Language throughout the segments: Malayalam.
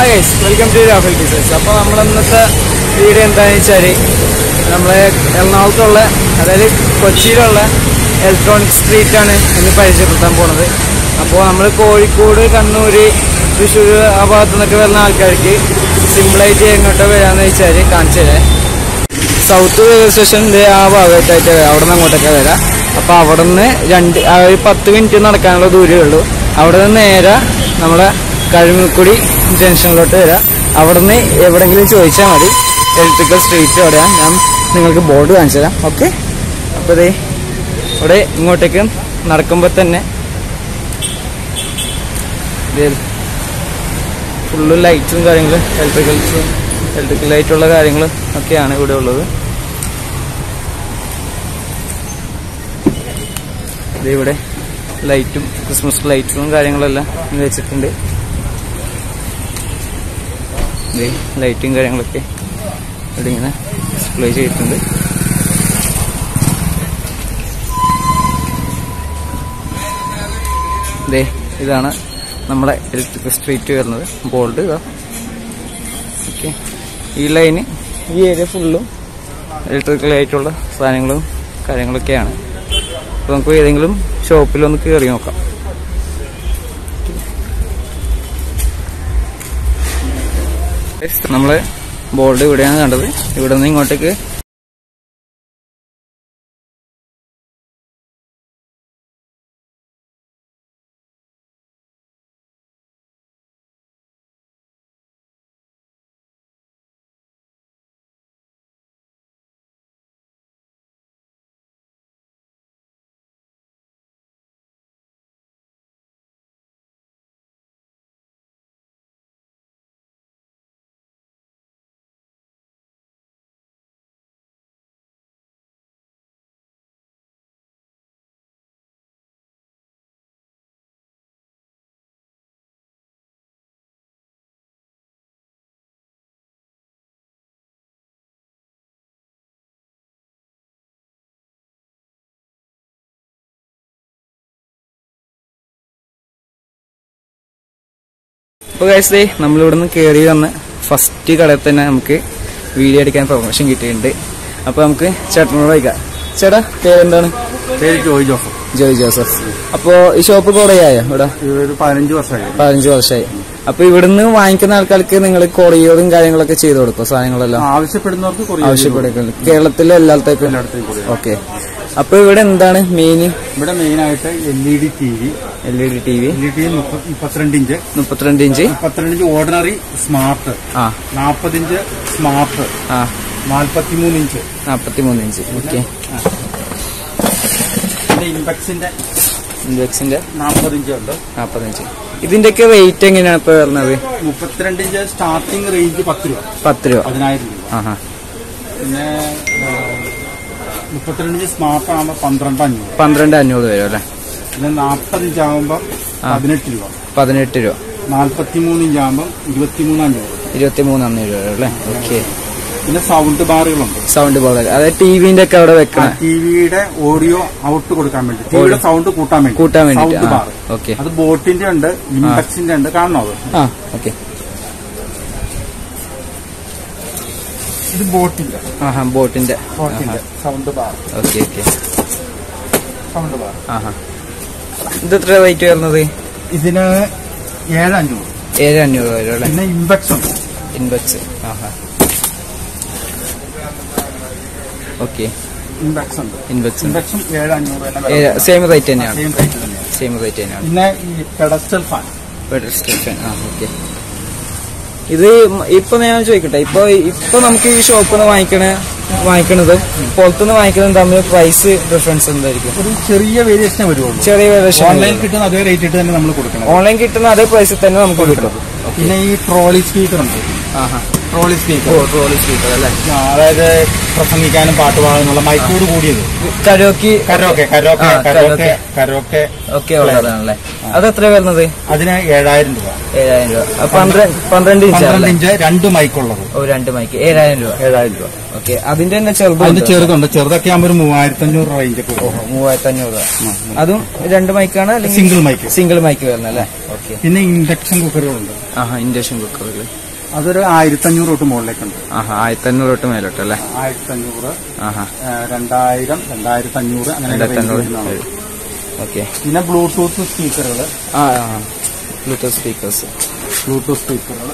Hi guys welcome to Rahul designs അപ്പോൾ നമ്മൾ ഇന്നത്തെ വീഡിയോ എന്താണെന്ന് വെച്ചാൽ നമ്മളെ എറണാകുളത്തുള്ള അതായത് കൊച്ചിയിലുള്ള ഇലക്ട്രോണിക് സ്ട്രീറ്റ് ആണ് ഇന്ന് പരിചയപ്പെടുത്താൻ പോണത് അപ്പോൾ നമ്മൾ കോഴിക്കോട് കണ്ണൂർ തൃശ്ശൂർ ആ ഭാഗത്തു നിന്നൊക്കെ വരുന്ന ആൾക്കാർക്ക് സിമ്പിളായിട്ട് എങ്ങോട്ടോ വരാമെന്ന് വെച്ചാൽ കാണിച്ചു തരാം സൗത്ത് റെയിൽവേ സ്റ്റേഷൻ്റെ ആ ഭാഗത്തായിട്ട് വരാം അവിടെ നിന്ന് അങ്ങോട്ടൊക്കെ വരാം അപ്പോൾ അവിടെ നിന്ന് രണ്ട് ആ ഒരു പത്ത് മിനിറ്റ് നടക്കാനുള്ള ദൂരമേ ഉള്ളൂ അവിടെ നിന്ന് നേരെ നമ്മളെ കഴിമുക്കുടി ജംഗ്ഷനിലോട്ട് വരാം അവിടെ നിന്ന് എവിടെങ്കിലും ചോദിച്ചാൽ മതി ഇലക്ട്രിക്കൽ സ്ട്രീറ്റ് എവിടെയാണ് ഞാൻ നിങ്ങൾക്ക് ബോർഡ് കാണിച്ചു തരാം ഓക്കെ അപ്പോൾ ഇതേ ഇവിടെ ഇങ്ങോട്ടേക്ക് നടക്കുമ്പോൾ തന്നെ ഫുള്ള് ലൈറ്റ്സും കാര്യങ്ങളും ഇലക്ട്രിക്കൽസും ഇലക്ട്രിക്കൽ ലൈറ്റുള്ള കാര്യങ്ങൾ ഒക്കെയാണ് ഇവിടെ ഉള്ളത് ഇത് ഇവിടെ ലൈറ്റും ക്രിസ്മസ് ലൈറ്റ്സും കാര്യങ്ങളെല്ലാം ഇന്ന് വെച്ചിട്ടുണ്ട് ഇത് ലൈറ്റും കാര്യങ്ങളൊക്കെ ഇവിടെ ഇങ്ങനെ ഡിസ്പ്ലേ ചെയ്തിട്ടുണ്ട് ദേ ഇതാണ് നമ്മുടെ ഇലക്ട്രിക്കൽ സ്ട്രീറ്റ് വരുന്നത് ബോൾഡ് ഇതാ ഓക്കെ ഈ ലൈന് ഈ ഏരിയ ഫുള്ളും ഇലക്ട്രിക്കൽ ആയിട്ടുള്ള സാധനങ്ങളും കാര്യങ്ങളൊക്കെയാണ് അപ്പോൾ നമുക്ക് ഏതെങ്കിലും ഷോപ്പിലൊന്ന് കയറി നോക്കാം നമ്മൾ ബോർഡ് ഇവിടെയാണ് കണ്ടത് ഇവിടെ നിന്ന് ഇങ്ങോട്ടേക്ക് അപ്പോൾ കഴിച്ചതേ നമ്മളിവിടെ നിന്ന് കയറി വന്ന് ഫസ്റ്റ് കടയിൽ തന്നെ നമുക്ക് വീഡിയോ എടുക്കാൻ പെർമിഷൻ കിട്ടിയിട്ടുണ്ട് അപ്പോൾ നമുക്ക് ചേട്ടനോട് വയ്ക്കാം ചേട്ടാ പേരെന്താണ് പേര് ജോയ് ജോസഫ് ജോയ് ജോസഫ് അപ്പോൾ ഈ ഷോപ്പ് കുറേയായോ ഇവിടെ ഒരു പതിനഞ്ച് വർഷമായി പതിനഞ്ച് വർഷമായി അപ്പൊ ഇവിടുന്ന് വാങ്ങിക്കുന്ന ആൾക്കാർക്ക് നിങ്ങൾ കൊറിയറും കാര്യങ്ങളൊക്കെ ചെയ്തു കൊടുക്കും സാധനങ്ങളെല്ലാം ആവശ്യപ്പെടുന്നവർക്ക് കൊറിയർ ആവശ്യപ്പെടുന്നുണ്ട് കേരളത്തിലെ എല്ലായിടത്തേക്കും എല്ലായിടത്തേക്കും കൊറിയർ ഓക്കെ അപ്പൊ ഇവിടെ എന്താണ് മെയിൻ ഇവിടെ മെയിൻ ആയിട്ട് L E D T V L E D T V L E T മുപ്പത്തിരണ്ട് ഇഞ്ച് മുപ്പത്തിരണ്ട് ഇഞ്ച് മുപ്പത്തിരണ്ട് ഇഞ്ച് ഓർഡിനറി സ്മാർട്ട് ആ നാൽപ്പത് ഇഞ്ച് സ്മാർട്ട് ആ നാൽപ്പത്തിമൂന്ന് ഇഞ്ച് നാപ്പത്തിമൂന്ന് ഇഞ്ച് ഓക്കെ പിന്നെ ഇൻപെക്സിന്റെ ഇൻഡെക്സിന്റെ നാൽപ്പത് ഇഞ്ച് ഉണ്ട് നാപ്പത്തഞ്ച് ഇതിന്റെയൊക്കെ വെയിറ്റ് എങ്ങനെയാണ് ഇപ്പൊ വരുന്നത് മുപ്പത്തിരണ്ട് ഇഞ്ച് സ്റ്റാർട്ടിംഗ് റേഞ്ച് പത്ത് രൂപ പത്ത് രൂപ പതിനായിരം രൂപ ആഹാ പിന്നെ മുപ്പത്തിരണ്ട് ഇഞ്ച് സ്മാർട്ട് ആകുമ്പോൾ പന്ത്രണ്ട് അഞ്ഞൂറ് പന്ത്രണ്ട് അഞ്ഞൂറ് വരും അല്ലേ പിന്നെ നാൽപ്പത് ഇഞ്ച് ആകുമ്പോൾ പതിനെട്ട് രൂപ പതിനെട്ട് രൂപ നാൽപ്പത്തിമൂന്ന് ഇഞ്ച് ആകുമ്പോൾ ഇരുപത്തിമൂന്ന് അഞ്ഞൂറ് ഇരുപത്തിമൂന്ന് അഞ്ഞൂറ് രൂപ അല്ലേ ഓക്കെ പിന്നെ സൗണ്ട് ബാറുകളുണ്ട് സൗണ്ട് പോലെ അതായത് ടിവിന്റെ ഒക്കെ അവിടെ വെക്കണ ടി വിയുടെ ഓഡിയോ ഔട്ട് കൊടുക്കാൻ വേണ്ടി ടിവിയുടെ സൗണ്ട് കൂട്ടാൻ വേണ്ടി കൂട്ടാൻ സൗണ്ട് വേണ്ടിട്ട് ബാർ ഓക്കെ അത് ബോട്ടിന്റെ ഉണ്ട് ഇൻഡക്സിന്റെ ഉണ്ട് കാണണോ അത് ആ ഓക്കെ ഇത് ബോട്ടിന്റെ ആഹാ ബോട്ടിന്റെ ബോട്ടിന്റെ sound bar okay okay sound bar ആഹാ ഇത് എത്ര റേറ്റ് വരുന്നത് ഇതിന് ഏഴ് അഞ്ഞൂറ് ഏഴ് അഞ്ഞൂറ് വരും അല്ലേ പിന്നെ ഇൻബക്സ് ഉണ്ട് ഇൻബക്സ് ആഹാ ഓക്കെ ഇൻബക്സ് ഉണ്ട് ഇൻബക്സ് ഇൻബക്സും ഏഴ് അഞ്ഞൂറ് തന്നെ വരും. സെയിം റേറ്റ് തന്നെയാണ് സെയിം റേറ്റ് തന്നെയാണ് സെയിം റേറ്റ് തന്നെയാണ് പിന്നെ ഈ പെഡസ്റ്റൽ ഫാൻ സ്റ്റേഷൻ ആ ഓക്കെ ഇത് മ- ഇപ്പൊ ഞാൻ ചോദിക്കട്ടെ ഇപ്പൊ ഇപ്പൊ നമുക്ക് ഈ ഷോപ്പിൽ നിന്ന് വാങ്ങിക്കണ വാങ്ങിക്കണത് പുറത്തുനിന്ന് വാങ്ങിക്കുന്നത് തമ്മിൽ പ്രൈസ് ഡിഫറൻസ് എന്തായിരിക്കും ഒരു ചെറിയ വേരിയേഷനേ വരുള്ളൂ ചെറിയ വേരിയേഷൻ ഓൺലൈൻ കിട്ടുന്ന അതേ റേറ്റ് ഇട്ട് തന്നെ നമ്മൾ കൊടുക്കണം ഓൺലൈൻ കിട്ടുന്ന അതേ പ്രൈസിൽ തന്നെ നമുക്ക് കിട്ടും പിന്നെ ഈ ട്രോളി സ്പീക്കർ ഉണ്ട് ആഹാ ട്രോളി സ്പീക്കർ ട്രോളി സ്പീക്കർ അല്ലേ അതായത് പ്രസംഗിക്കാനും പാട്ട് പാടാനുള്ള മൈക്കോട് കൂടിയത് കരോക്കി കരോക്കെ കരോക്കെ ആ, കരോക്കെ കരോക്കെ. കരോക്കെ ഒക്കെ ഉള്ളതാണല്ലേ അത് എത്ര വരുന്നത് അതിന് ഏഴായിരം രൂപ ഏഴായിരം രൂപ അപ്പൊ പന്ത്രണ്ട് പന്ത്രണ്ട് ഇഞ്ച് പന്ത്രണ്ട് ഇഞ്ച് രണ്ട് മൈക്കുള്ളത് ഓ രണ്ട് മൈക്ക് ഏഴായിരം രൂപ ഏഴായിരം രൂപ ഓക്കെ അതിന്റെ തന്നെ ചെറുത് അതിന്റെ ചെറുതുണ്ട് ചെറുതൊക്കെ ആകുമ്പോൾ ഒരു മൂവായിരത്തി അഞ്ഞൂറ് റേഞ്ച് ഒക്കെ വരും മൂവായിരത്തി അഞ്ഞൂറ് രൂപ അതും രണ്ട് മൈക്കാണ് അല്ലെങ്കിൽ സിംഗിൾ മൈക്ക് സിംഗിൾ മൈക്ക് വരുന്നത് അല്ലേ ഓക്കെ ഓക്കെ പിന്നെ ഇൻഡക്ഷൻ കുക്കറുകളുണ്ട് ആഹാ ഇൻഡക്ഷൻ കുക്കറുകൾ അതൊരു ആയിരത്തി അഞ്ഞൂറ് തൊട്ട് മുകളിലേക്കുണ്ട് ആഹാ ആയിരത്തി അഞ്ഞൂറ് തൊട്ട് മേലോട്ട് അല്ലേ ആയിരത്തി അഞ്ഞൂറ് ആഹാ രണ്ടായിരം രണ്ടായിരത്തി അഞ്ഞൂറ് അങ്ങനെ രണ്ടായിരത്തി range അഞ്ഞൂറ് വരുന്നതാണ്. ഓക്കെ പിന്നെ ബ്ലൂടൂത്ത് സ്പീക്കറുകൾ ആ ആ ബ്ലൂടൂത്ത് സ്പീക്കേഴ്സ് ബ്ലൂടൂത്ത് സ്പീക്കറുകൾ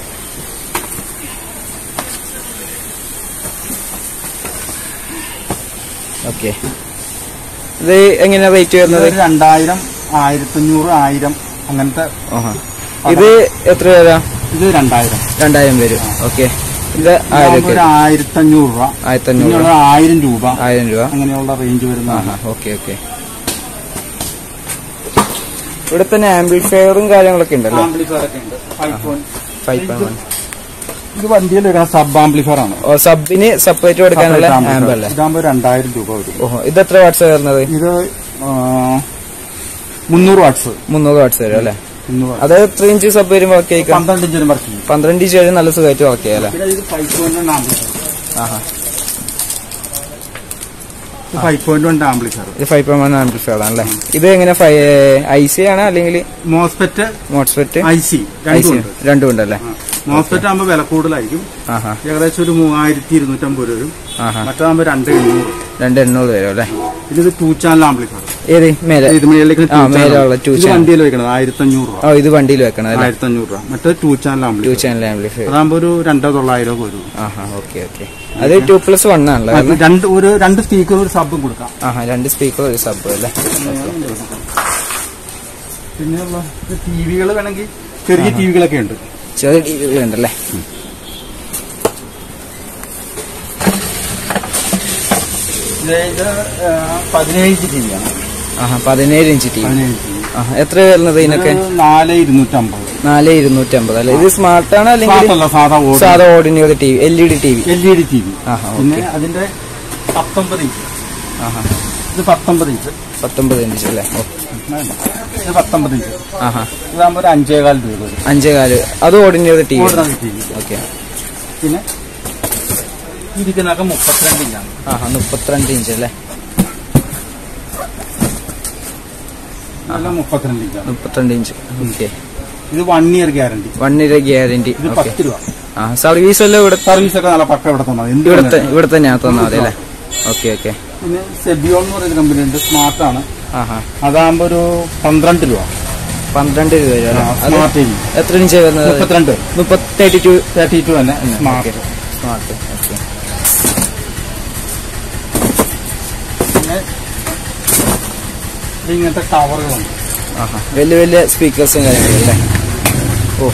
ഓക്കെ ഇത് എങ്ങനെയാ റേറ്റ് വരുന്നത് ഒരു രണ്ടായിരം ആയിരത്തി അഞ്ഞൂറ് ആയിരം അങ്ങനത്തെ ആഹാ ഇത് എത്ര വരാം ഇത് രണ്ടായിരം രണ്ടായിരം വരും ഓക്കെ ഇത് ഇതാകുമ്പോ ആയിരം ഒരു ആയിരത്തി അഞ്ഞൂറ് രൂപ ആയിരത്തി അഞ്ഞൂറ് പിന്നെയുള്ള ആയിരം രൂപ ആയിരം രൂപ അങ്ങനെയുള്ള റേഞ്ച് വരുന്നതാണ് ആഹാ ഓക്കെ ഓക്കെ ഇവിടെ തന്നെ ആംബിഫയറും കാര്യങ്ങളൊക്കെ ഉണ്ടല്ലോ ആംപ്ലിഫയർ ഒക്കെ ഉണ്ട് five point five point one ഇത് വണ്ടിയിൽ വരുന്ന സബ് ആംപ്ലിഫയർ ആണ് ഓ സബിന് സെപ്പറേറ്റ് കൊടുക്കാനുള്ള Separate ആംബ് amplifier. അല്ലേ ഇതാകുമ്പോ രണ്ടായിരം രൂപ വരും ഓഹോ ഇത് എത്ര വാട്ട്സ് വരുന്നത് ഇത് ആ, മുന്നൂറ് വാട്ട്സ് മുന്നൂറ് വാട്ട്സ് വരും അല്ലേ മുന്നൂറ് watt. അത് എത്ര ഇഞ്ച് സബ് വരുമ്പോൾ വർക്ക് ചെയ്യിക്കാം പന്ത്രണ്ട് ഇഞ്ചിന് വർക്ക് ചെയ്യും പന്ത്രണ്ട് ഇഞ്ച് വരെ നല്ല സുഖമായിട്ട് വർക്ക് ചെയ്യാം അല്ലേ പിന്നെ ഇത് ഫൈവ് പോയിന്റ് വൺ ആംപ്ലിഫയർ ആഹാ ഇത് ഫൈവ് പോയിന്റ് വൺ ആംപ്ലിഫയർ ഇത് ഫൈവ് പോയിന്റ് വൺ ആംപ്ലിഫയർ ആണല്ലേ ഇത് എങ്ങനെ ഐ സി ആണ് അല്ലെങ്കിൽ MOSFET MOSFET I C I രണ്ടും സി ഉണ്ട് രണ്ടും ഉണ്ടല്ലേ മോസ്പെറ്റ് ആകുമ്പോൾ വില കൂടുതലായിരിക്കും ആഹാ ഏകദേശം ഒരു മൂവായിരത്തി ഇരുന്നൂറ്റമ്പത് രൂപ വരും ആഹാ മറ്റാകുമ്പോൾ രണ്ട് എണ്ണൂറ് രണ്ട് എണ്ണൂറ് വരും അല്ലേ പിന്നെ ഇത് ടൂ ചാനൽ ആംപ്ലിഫയർ ഏത് മേലെ ഇത് മേളിലേക്ക് ആ, മേലെയുള്ള two ഇത് channel. വണ്ടിയിൽ വെക്കണത് ആയിരത്തി അഞ്ഞൂറ് രൂപ ഓ ഇത് വണ്ടിയിൽ വെക്കണം അല്ലേ ആയിരത്തി അഞ്ഞൂറ് രൂപ മറ്റേ two channel two amplifier channel amplifier അതാകുമ്പോൾ ഒരു രണ്ടോ തൊള്ളായിരം ഒക്കെ വരും ആഹാ ഓക്കെ ഓക്കെ അത് ടു പ്ലസ് വൺ ആണല്ലോ അത് കാരണം രണ്ട് ഒരു രണ്ട് സ്പീക്കർ ഒരു സബും കൊടുക്കാം ആഹാ രണ്ട് സ്പീക്കർ ഒരു സബ് അല്ലേ പിന്നെ ടി വികൾ വേണമെങ്കിൽ ചെറിയ ടി വികളൊക്കെ ഉണ്ട് ചെറിയ ടി വി ഉണ്ടല്ലേ ഇത് ഇത് ആ, പതിനേഴ് ടി വിയാണ് ആഹാ പതിനേഴ് ഇഞ്ച് ടി വി പതിനേഴ് ടി വി ആഹാ എത്ര വരുന്നത് ഇതിനൊക്കെ നാല് ഇരുന്നൂറ്റമ്പത് നാല് ഇരുന്നൂറ്റമ്പത് അല്ലേ ഇത് സ്മാർട്ട് ആണോ അല്ലെങ്കിൽ സാധല്ല സാധാ ഓടി സാധാ ordinary T V L E D T V L E D T V ആഹാ പിന്നെ ഓക്കെ അതിന്റെ പത്തൊമ്പത് ഇഞ്ച് ആഹാ ഇത് പത്തൊമ്പത് ഇഞ്ച് പത്തൊമ്പത് ഇഞ്ച് അല്ലേ ഓ ഇത് പത്തൊമ്പത് ഇഞ്ച് ആഹാ ഇതാകുമ്പോൾ ഒരു അഞ്ചേകാൽ രൂപ വരും അഞ്ചേ കാല് അത് ordinary T V ordinary T V okay പിന്നെ ഇരിക്കുന്നതൊക്കെ മുപ്പത്തിരണ്ട് ഇഞ്ചാണ് ആഹാ മുപ്പത്തിരണ്ട് ഇഞ്ച് അല്ലേ ഇതെല്ലാം മുപ്പത്തിരണ്ട് ഇഞ്ചാണ് മുപ്പത്തിരണ്ട് ഇഞ്ച് ഓക്കെ ഇത് one year guarantee one year guarantee ഇത് ഓക്കെ പത്ത് രൂപ ആ സർവീസ് എല്ലാം ഇവിടെ സർവീസ് ഒക്കെ നല്ല പക്ക ഇവിടെ തന്നത് എന്ത് ഇവിടുത്തെ വേണമെങ്കിലും. ഇവിടെ തന്നെയാണ് തന്നാൽ മതി അല്ലേ ഓക്കെ ഓക്കെ പിന്നെ സെബിയോൺ എന്ന് പറയുന്ന കമ്പനി ഉണ്ട് സ്മാർട്ട് ആണ് ആഹാ അതാകുമ്പോ ഒരു പന്ത്രണ്ട് രൂപ പന്ത്രണ്ട് രൂപ വരും അല്ലേ അത് സ്മാർട്ട് ടി വി എത്ര ഇഞ്ച് വരുന്നത് മുപ്പത്തിരണ്ട് മുപ്പത്തി തേർട്ടി ടു തേർട്ടി ടു തന്നെ സ്മാർട്ട് സ്മാർട്ട് ഓക്കെ പിന്നെ ഇത് ഇങ്ങനത്തെ ടവറുകളുണ്ട് ആഹാ വലിയ വലിയ സ്പീക്കേഴ്സും കാര്യങ്ങളും അല്ലേ ഓ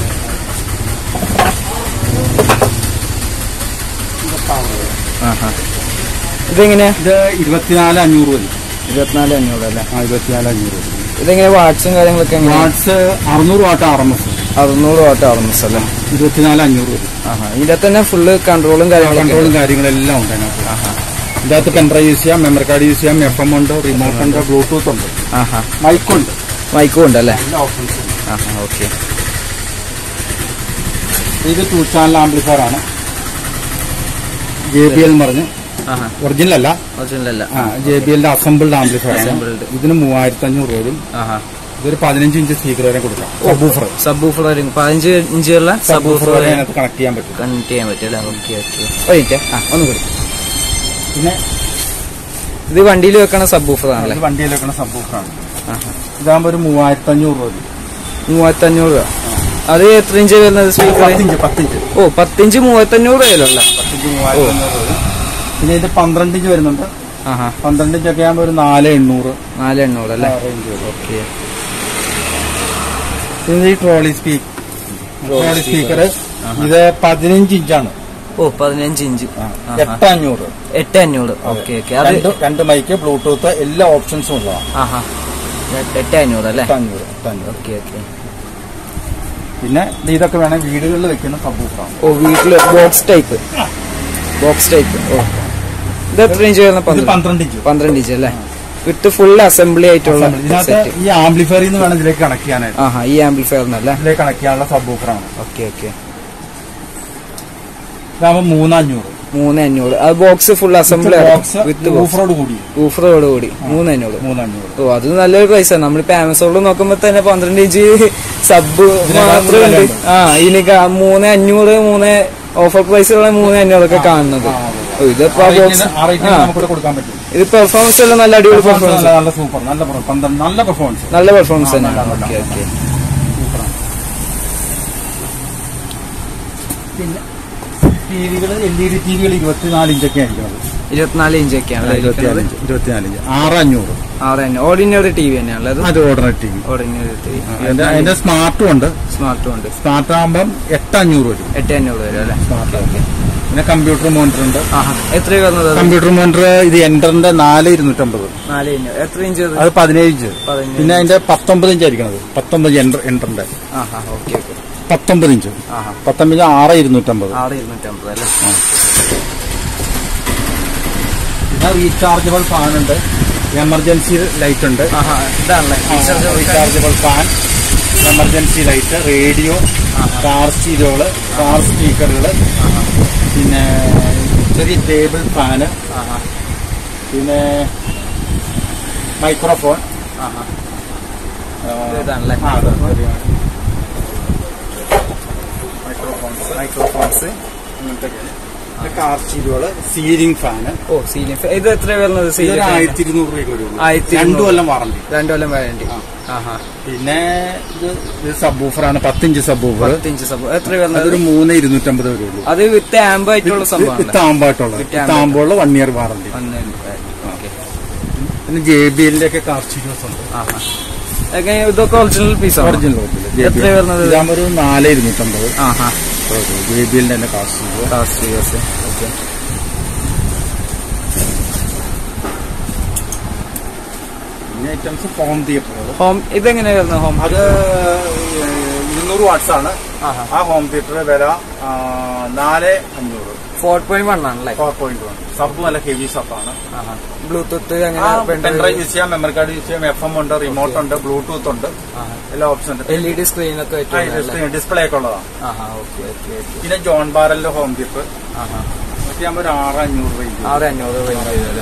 ആഹാ ഇതെങ്ങനെയാ ഇത് ഇരുപത്തിനാല് അഞ്ഞൂറ് വരും ഇരുപത്തിനാല് അഞ്ഞൂറ് അല്ലേ ആ ഇരുപത്തിനാല് അഞ്ഞൂറ് വരും ഇതെങ്ങനെ വാട്സും കാര്യങ്ങളൊക്കെ എങ്ങനെയാ വാട്സ് അറുന്നൂറ് വാട്ട് ആർ എം എസ് അറുന്നൂറ് വാട്ട് ആർമസ് അല്ലേ ഇരുപത്തിനാല് അഞ്ഞൂറ് വരും ആഹാ ഇതിന്റെ തന്നെ ഫുള്ള് കൺട്രോളും കാര്യങ്ങളൊക്കെ കൺട്രോളും കാര്യങ്ങളെല്ലാം ഉണ്ട് അതിനകത്ത് ഇതിനകത്ത് പെൻഡ്രൈവ് യൂസ് ചെയ്യാം മെമ്മറി കാർഡ് യൂസ് ചെയ്യാം എഫ് എം ഉണ്ട് റിമോട്ട് ഉണ്ട് ബ്ലൂടൂത്ത് ഉണ്ട് ആഹാ മൈക്കുണ്ട് മൈക്കും ഉണ്ട് അല്ലേ എല്ലാ ഓപ്ഷൻസും ഉണ്ട് ആഹാ ഓക്കെ ഇത് ടൂ ചാനൽ ആംപ്ലിഫയർ ആണ് ജെ ബി എൽ എന്ന് പറഞ്ഞ് ആഹാ ഒറിജിനൽ അല്ല ഒറിജിനൽ അല്ല ആ ജെ ബി എല്ലിന്റെ അസംബിൾഡ് ആംപ്ലിഫയർ ആണ് Assembled. ഇതിന് മൂവായിരത്തി അഞ്ഞൂറ് രൂപ വരും ആഹാ ഇതൊരു പതിനഞ്ച് ഇഞ്ച് സ്പീക്കർ വരെ കൊടുക്കാം സബൂഫർ സബ് ഊഫർ പതിനഞ്ച് ഇഞ്ചുള്ള സബ് സബൂഫർ ഊഫർ വരെ അതിനകത്ത് കണക്ട് ചെയ്യാൻ പറ്റും കണക്ട് ചെയ്യാൻ പറ്റും അല്ലേ ഓക്കെ ഓക്കെ ഓക്കെ ആ ഒന്ന് കൂടി പിന്നെ ഇത് വണ്ടിയിൽ വെക്കണ സബ് ഊഫർ ആണല്ലേ ഇത് വണ്ടിയിൽ വെക്കുന്ന സബൂഫറാണ് ആഹാ ഇതാകുമ്പോൾ ഒരു മൂവായിരത്തി അഞ്ഞൂറ് രൂപ വരും മൂവായിരത്തി അഞ്ഞൂറ് രൂപ അത് എത്ര ഇഞ്ച് വരുന്നത് സ്പീക്കർ പത്തിഞ്ച് പത്തിഞ്ച് ഓ പത്തിഞ്ച് മൂവായിരത്തി അഞ്ഞൂറ് രൂപയല്ലേ പത്തിഞ്ച് മൂവായിരത്തി അഞ്ഞൂറ് രൂപ വരും പിന്നെ ഇത് പന്ത്രണ്ട് ഇഞ്ച് വരുന്നുണ്ട് ആഹാ പന്ത്രണ്ട് ഇഞ്ചൊക്കെ ആകുമ്പോൾ ഒരു നാല് എണ്ണൂറ് നാല് എണ്ണൂറ് അല്ലേ റേഞ്ച് വരും ഓക്കെ പിന്നെ ഈ ട്രോളി സ്പീക്കർ ട്രോളി സ്പീക്കർ ഇത് പതിനഞ്ച് ഇഞ്ചാണ് ഓ പതിനഞ്ച് ഇഞ്ച് എട്ട് അഞ്ഞൂറ് എട്ട് അഞ്ഞൂറ് ഓക്കെ ഓക്കെ അത് രണ്ട് രണ്ട് മൈക്ക് ബ്ലൂടൂത്ത് എല്ലാ ഓപ്ഷൻസും ഉള്ളതാണ് ആഹാ എട്ട് എട്ട് അഞ്ഞൂറ് അല്ലേ എട്ട് അഞ്ഞൂറ് എട്ട് അഞ്ഞൂറ് ഓക്കെ ഓക്കെ പിന്നെ ഇത് ഇതൊക്കെ വേണേൽ വീടുകളിൽ വെക്കുന്ന സബൂഫാണ് ഓ വീട്ടില് ബോക്സ് ടൈപ്പ് ബോക്സ് ടൈപ്പ് ഓ ഇത് എത്ര ഇഞ്ച് വരുന്ന ഇത് പന്ത്രണ്ട് പന്ത്രണ്ട് ഇഞ്ച് പന്ത്രണ്ട് ഇഞ്ച് അല്ലേ വിത്ത് ഫുൾ അസംബ്ലി ആയിട്ടുള്ള ഇതിനകത്ത് സെറ്റ് ഈ ആംപ്ലിഫയറിൽ നിന്ന് വേണം ഇതിലേക്ക് കണക്ട് ചെയ്യാനായിട്ട് ആഹാ ഈ ആംപ്ലിഫയറിനല്ലേ ഇതിലേക്ക് കണക്ട് ചെയ്യാനുള്ള സബൂഫറാണ് ഓക്കെ ഓക്കെ ഇതാകുമ്പോൾ മൂന്നഞ്ഞൂറ് മൂന്ന് അഞ്ഞൂറ് അത് box full assemble box with off road കൂടി ഊഫറോട് കൂടി മൂന്ന് അഞ്ഞൂറ് മൂന്നഞ്ഞൂറ് ഓ അത് നല്ലൊരു പ്രൈസ് ആണ് നമ്മളിപ്പോ ആമസോണിൽ നോക്കുമ്പോ തന്നെ പന്ത്രണ്ട് ഇഞ്ച് സബ് മാത്രമേ ഉണ്ട് വിലയുണ്ട്. ആ ഇനി ക- മൂന്ന് അഞ്ഞൂറ് മൂന്ന് ഓഫർ പ്രൈസുള്ള മൂന്ന് അഞ്ഞൂറൊക്കെ കാണുന്നത് ഓ, ഇതിപ്പോ ആ ബോക്സ് റേറ്റിന്- ആ റേറ്റിന് നമുക്കിവിടെ കൊടുക്കാൻ പറ്റും ഇത് പെർഫോമൻസ് എല്ലാം നല്ല അടിപൊളി പെർഫോമൻസ് പെർഫോമൻസ് നല്ല നല്ല സൂപ്പർ നല്ല per- പന്ത്രണ്ട് നല്ല പെർഫോമൻസ് നല്ല പെർഫോമൻസ് ആ, തന്നെയാണ് നല്ല, ഓക്കെ നല്ല. ഓക്കെ പിന്നെ ടിവികൾ എൽ ഇ ഡി ടിവികൾ ഇരുപത്തിനാല് ഇഞ്ചൊക്കെ ആയിരിക്കുന്നത് ഇരുപത്തിനാല് ഇഞ്ചൊക്കെയാണ് ഇരുപത്തിനാല് ഇഞ്ച് ഇരുപത്തിനാല് ഇഞ്ച് ആറ് അഞ്ഞൂറ് ആറ് തന്നെ ഓർഡിനറി ടി വി തന്നെയാണ് അത് അത് ordinary T V ordinary T V അതിന്റെ അതിന്റെ സ്മാർട്ടും ഉണ്ട് സ്മാർട്ടും ഉണ്ട് സ്മാർട്ട് ആകുമ്പം എട്ട് അഞ്ഞൂറ് വരും എട്ട് അഞ്ഞൂറ് വരും അല്ലേ സ്മാർട്ട് പിന്നെ കമ്പ്യൂട്ടർ മോണിറ്റർ ഉണ്ട് ആഹാ എത്ര വരുന്നത് അത്? കമ്പ്യൂട്ടർ മോണിറ്റർ ഇത് എന്ററിന്റെ നാല് ഇരുന്നൂറ്റമ്പത് നാല് ഇഞ്ച് എത്ര ഇഞ്ച് അത് അത് പതിനേഴ് ഇഞ്ച് പതിനേഴ്. പിന്നെ അതിന്റെ പത്തൊമ്പത് ഇഞ്ച് ആയിരിക്കണത് പത്തൊമ്പത് എൻഡർ എൻഡറിന്റെ ആഹാ ഓക്കെ ഓക്കെ പത്തൊമ്പത് ഇഞ്ച് ആഹാ പത്തൊമ്പത് ഇഞ്ച് ആറ് ഇരുന്നൂറ്റമ്പത് ആറ് ഇരുന്നൂറ്റമ്പത് അല്ലേ പിന്നെ റീചാർജബിൾ ഫാൻ ഉണ്ട് എമർജൻസി ലൈറ്റ് ഉണ്ട് ആഹാ ഇതാണല്ലേ rechargeable fan emergency light radio car സ്റ്റീരിയോകള് കാർ സ്പീക്കറുകള് പിന്നെ ചെറിയ ടേബിൾ ഫാന് ആഹാ പിന്നെ മൈക്രോഫോൺ ആഹാ ഇതാണല്ലേ ആ, അതെ, ചെറിയ മൈക്രോഫോൺസ് മൈക്രോഫോൺസ് അങ്ങനത്തെയൊക്കെയാണ്. പിന്നെ കാർ സ്റ്റീരിയോകള് സീലിംഗ് ഫാന് ഓ സീലിംഗ് ഇത് എത്ര വരുന്നത് ഇതൊരു സീലിംഗ് ആയിരത്തി ഇരുന്നൂറ് രൂപയ്ക്ക് വരുള്ളൂ ആയിരത്തി രണ്ടു ഇരുന്നൂറ്. കൊല്ലം വാറണ്ടി രണ്ടു കൊല്ലം വേണ്ടി ആ. ആഹാ പിന്നെ ഇത് ഇത് സബ് ഊഫറാണ് പത്തിഞ്ച് സബ് ഊഫർ പത്തിഞ്ച് സബ് എത്ര വരുന്നത് അതൊരു മൂന്ന് ഇരുന്നൂറ്റമ്പത് വരുള്ളൂ അത് വിത്ത് ആംബ് ആയിട്ടുള്ള സംഭവമാണ് താമ്പായിട്ടുള്ള With amp. താമ്പുള്ള വൺ ഇയർ വാറണ്ടി ഓക്കെ പിന്നെ ജെ ബി എല്ലിന്റെ ഒക്കെ കാർ സ്റ്റീരിയോസ് ഉണ്ട് ആഹാ ഒക്കെ ഇതൊക്കെ ഒറിജിനൽ പീസാണ് ഒറിജിനൽ എത്ര വരുന്നത്? ഇതാകുമ്പോൾ ഒരു നാല് ഇരുന്നൂറ്റമ്പത് ആഹാ ജെ ബി എല്ലിന്റെ തന്നെ കാർ സ്റ്റീരിയോ കാസ്റ്റ് ഓക്കെ പിന്നെ ഐറ്റംസ് ഹോം തിയേറ്ററുകൾ ഹോം ഇതെങ്ങനെ വരുന്നത് ഹോം അത് ഇരുന്നൂറ് വാട്ട്സ് ആണ് ആഹാ ആ ഹോം തിയേറ്റർ വില ആ, നാല് അഞ്ഞൂറ് ഫോർ പോയിന്റ് വൺ ആണല്ലേ ഫോർ പോയിന്റ് വൺ സബ് നല്ല ഹെവി സബാണ് ആഹാ ബ്ലൂടൂത്ത് അങ്ങനെ പെൻഡ്രൈവ് യൂസ് ചെയ്യാം മെമ്മറി കാർഡ് യൂസ് ചെയ്യാം എഫ് എം ഉണ്ട് റിമോട്ട് ഉണ്ട് ബ്ലൂടൂത്ത് ഉണ്ട് എല്ലാ ഓപ്ഷൻ ഉണ്ട് എൽ ഇ ഡി സ്ക്രീൻ ഒക്കെ വെച്ചിട്ടുണ്ടല്ലേ? ഡിസ്പ്ലേ ഒക്കെ ഉള്ളതാണ് ആഹാ ഓക്കെ ഓക്കെ ഓക്കെ പിന്നെ ജോൺ ബാരലിന്റെ ഹോം തിയേറ്റർ ആഹാ ഒക്കെ ആകുമ്പോൾ ഒരു ആറ് അഞ്ഞൂറ് റേഞ്ച് ആറ് അഞ്ഞൂറ് റേഞ്ച് ചെയ്തല്ലേ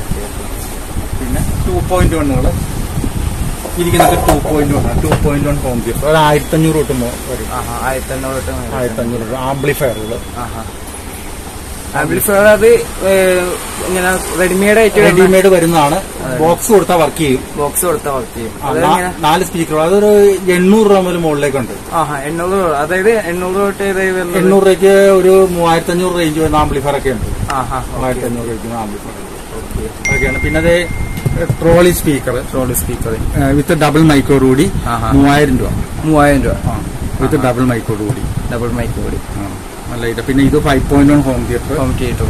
പിന്നെ ടു പോയിന്റ് വണ്ണുകൾ ഇരിക്കുന്നത് two point one two point one home theatre ഒരു ആയിരത്തി അഞ്ഞൂറ് തൊട്ട് മോ- വരും ആഹാ ആയിരത്തി അഞ്ഞൂറ് തൊട്ട് മേലെ. ആയിരത്തി അഞ്ഞൂറ് രൂപ ആംപ്ലിഫയറുകൾ ആഹാ ആംപ്ലിഫയർ അത് ഏഹ്, ഇങ്ങനെ റെഡിമെയ്ഡ് ആയിട്ട് റെഡിമെയ്ഡ് വരുന്നതാണ് ബോക്സ് കൊടുത്താൽ വർക്ക് ചെയ്യും ബോക്സ് കൊടുത്ത വർക്ക് ചെയ്യും ആ, അതെങ്ങനെ നാ- നാല് സ്പീക്കർ അതൊരു എണ്ണൂറ് രൂപ മുതൽ മുകളിലേക്കുണ്ട് ആഹാ എണ്ണൂറ് രൂപ. അതായത് എണ്ണൂറ് തൊട്ട് ഏത് വരുന്നത് എണ്ണൂറ് രൂപയ്ക്ക് ഒരു മൂവായിരത്തി അഞ്ഞൂറ് റേഞ്ച് വരുന്ന ആംപ്ലിഫയർ ഒക്കെ ഉണ്ട് ആഹാ മൂവായിരത്തി അഞ്ഞൂറ് രൂപയ്ക്ക് ആംപ്ലിഫയർ അതൊക്കെയാണ് പിന്നെ അത് trolley speaker trolley speaker with double മൈക്കോട് കൂടി ആഹാ. മൂവായിരം രൂപ മൂവായിരം രൂപ വിത്ത് ഡബിൾ മൈക്കോട് കൂടി ഡബിൾ മൈക്ക് കൂടി ആ, നല്ല ഇത് പിന്നെ ഇത് five point one home theatre home theatre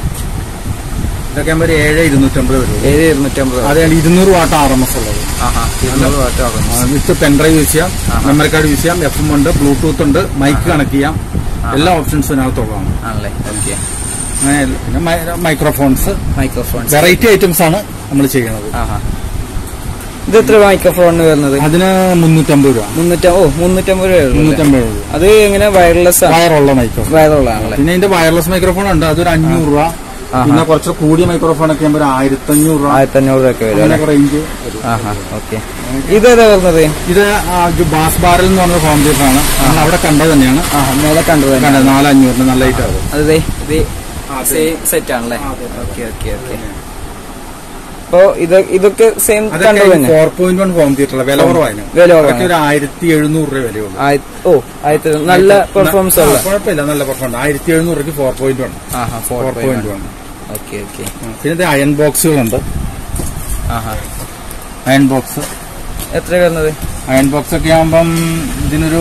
ഇതൊക്കെ ആകുമ്പോൾ ഒരു ഏഴ് ഇരുന്നൂറ്റമ്പത് വരും ഏഴ് ഇരുന്നൂറ്റമ്പത് അതാണ് ഇരുന്നൂറ് വാട്ട് ആർ എം എസ് ഉള്ളത് ആഹാ ഇരുന്നൂറ് വാട്ട് ആകും വിത്ത് പെൻഡ്രൈവ് യൂസ് ചെയ്യാം മെമ്മറി കാർഡ് യൂസ് ചെയ്യാം എഫ് എം ഉണ്ട് ബ്ലൂടൂത്ത് ഉണ്ട് മൈക്ക് കണക്ട് ചെയ്യാം എല്ലാ ഓപ്ഷൻസും ഇതിനകത്തുള്ളതാണ് ആണല്ലേ ഓക്കെ അങ്ങനെ പിന്നെ മൈ- മൈക്രോഫോൺസ് മൈക്രോഫോൺ വെറൈറ്റി ഐറ്റംസ് ആണ് നമ്മൾ ചെയ്യുന്നത് ആഹാ ഇത് എത്ര മൈക്രോഫോണിന് വരുന്നത് അതിന് മുന്നൂറ്റമ്പത് രൂപ മുന്നൂറ്റ ഓ മുന്നൂറ്റമ്പത് രൂപ ഉള്ളൂ അല്ലേ? മുന്നൂറ്റമ്പത് രൂപ അത് എങ്ങനെ വയർലെസ് ആണ് വയറുള്ള മൈക്രോഫോൺ വയറുള്ളതാണല്ലേ പിന്നെ ഇതിന്റെ വയർലെസ് മൈക്രോഫോൺ ഉണ്ട് അതൊരു അഞ്ഞൂറ് രൂപ പിന്നെ കുറച്ച് കൂടിയ മൈക്രോഫോൺ ഒക്കെ ആകുമ്പോൾ ഒരു ആയിരത്തി അഞ്ഞൂറ് രൂപ ആയിരത്തി അഞ്ഞൂറ് രൂപ ഒക്കെ വരും അല്ലേ അങ്ങനെയൊക്കെ റേഞ്ച് വരും ആഹാ ഓക്കെ ഇതേതാ വരുന്നത് ഇത് ആ, ഇത് ബാസ് ബാരൽ എന്ന് പറഞ്ഞ ഹോം തിയേറ്റർ ആണ് നമ്മൾ അവിടെ കണ്ടത് തന്നെയാണ് ആഹാ മേലെ കണ്ടു തന്നെ കണ്ടത് നാല് അഞ്ഞൂറിന് നല്ല ഐറ്റം അത് അത് ദേ, ഇത് അതെ. സെയിം സെറ്റ് ആണല്ലേ അതെ. ഓക്കെ ഓക്കെ ഓക്കെ അപ്പോ ഇത് ഇതൊക്കെ സെയിം കണ്ടു അതൊക്കെ തന്നെ four point one home theatre വില കുറവായിരുന്നു വില കുറവാണ്. അതൊക്കെ ഒരു ആയിരത്തി എഴുന്നൂറ് രൂപ വിലയുള്ളൂ ആയി- ഓ ആയിരത്തി നല്ല പെർഫോമൻസ് ഉള്ള ആ, കുഴപ്പമില്ല നല്ല പെർഫോമൻസ് ആയിരത്തി എഴുന്നൂറ് രൂപയ്ക്ക് ഫോർ പോയിന്റ് വൺ ആഹാ four four point one okay okay പിന്നെ ഇത് അയൺ ബോക്സുകളുണ്ട് ആഹാ അയൺ ബോക്സ് എത്ര വരുന്നത് അയൺ ബോക്സ് ഒക്കെ ആകുമ്പം ഇതിനൊരു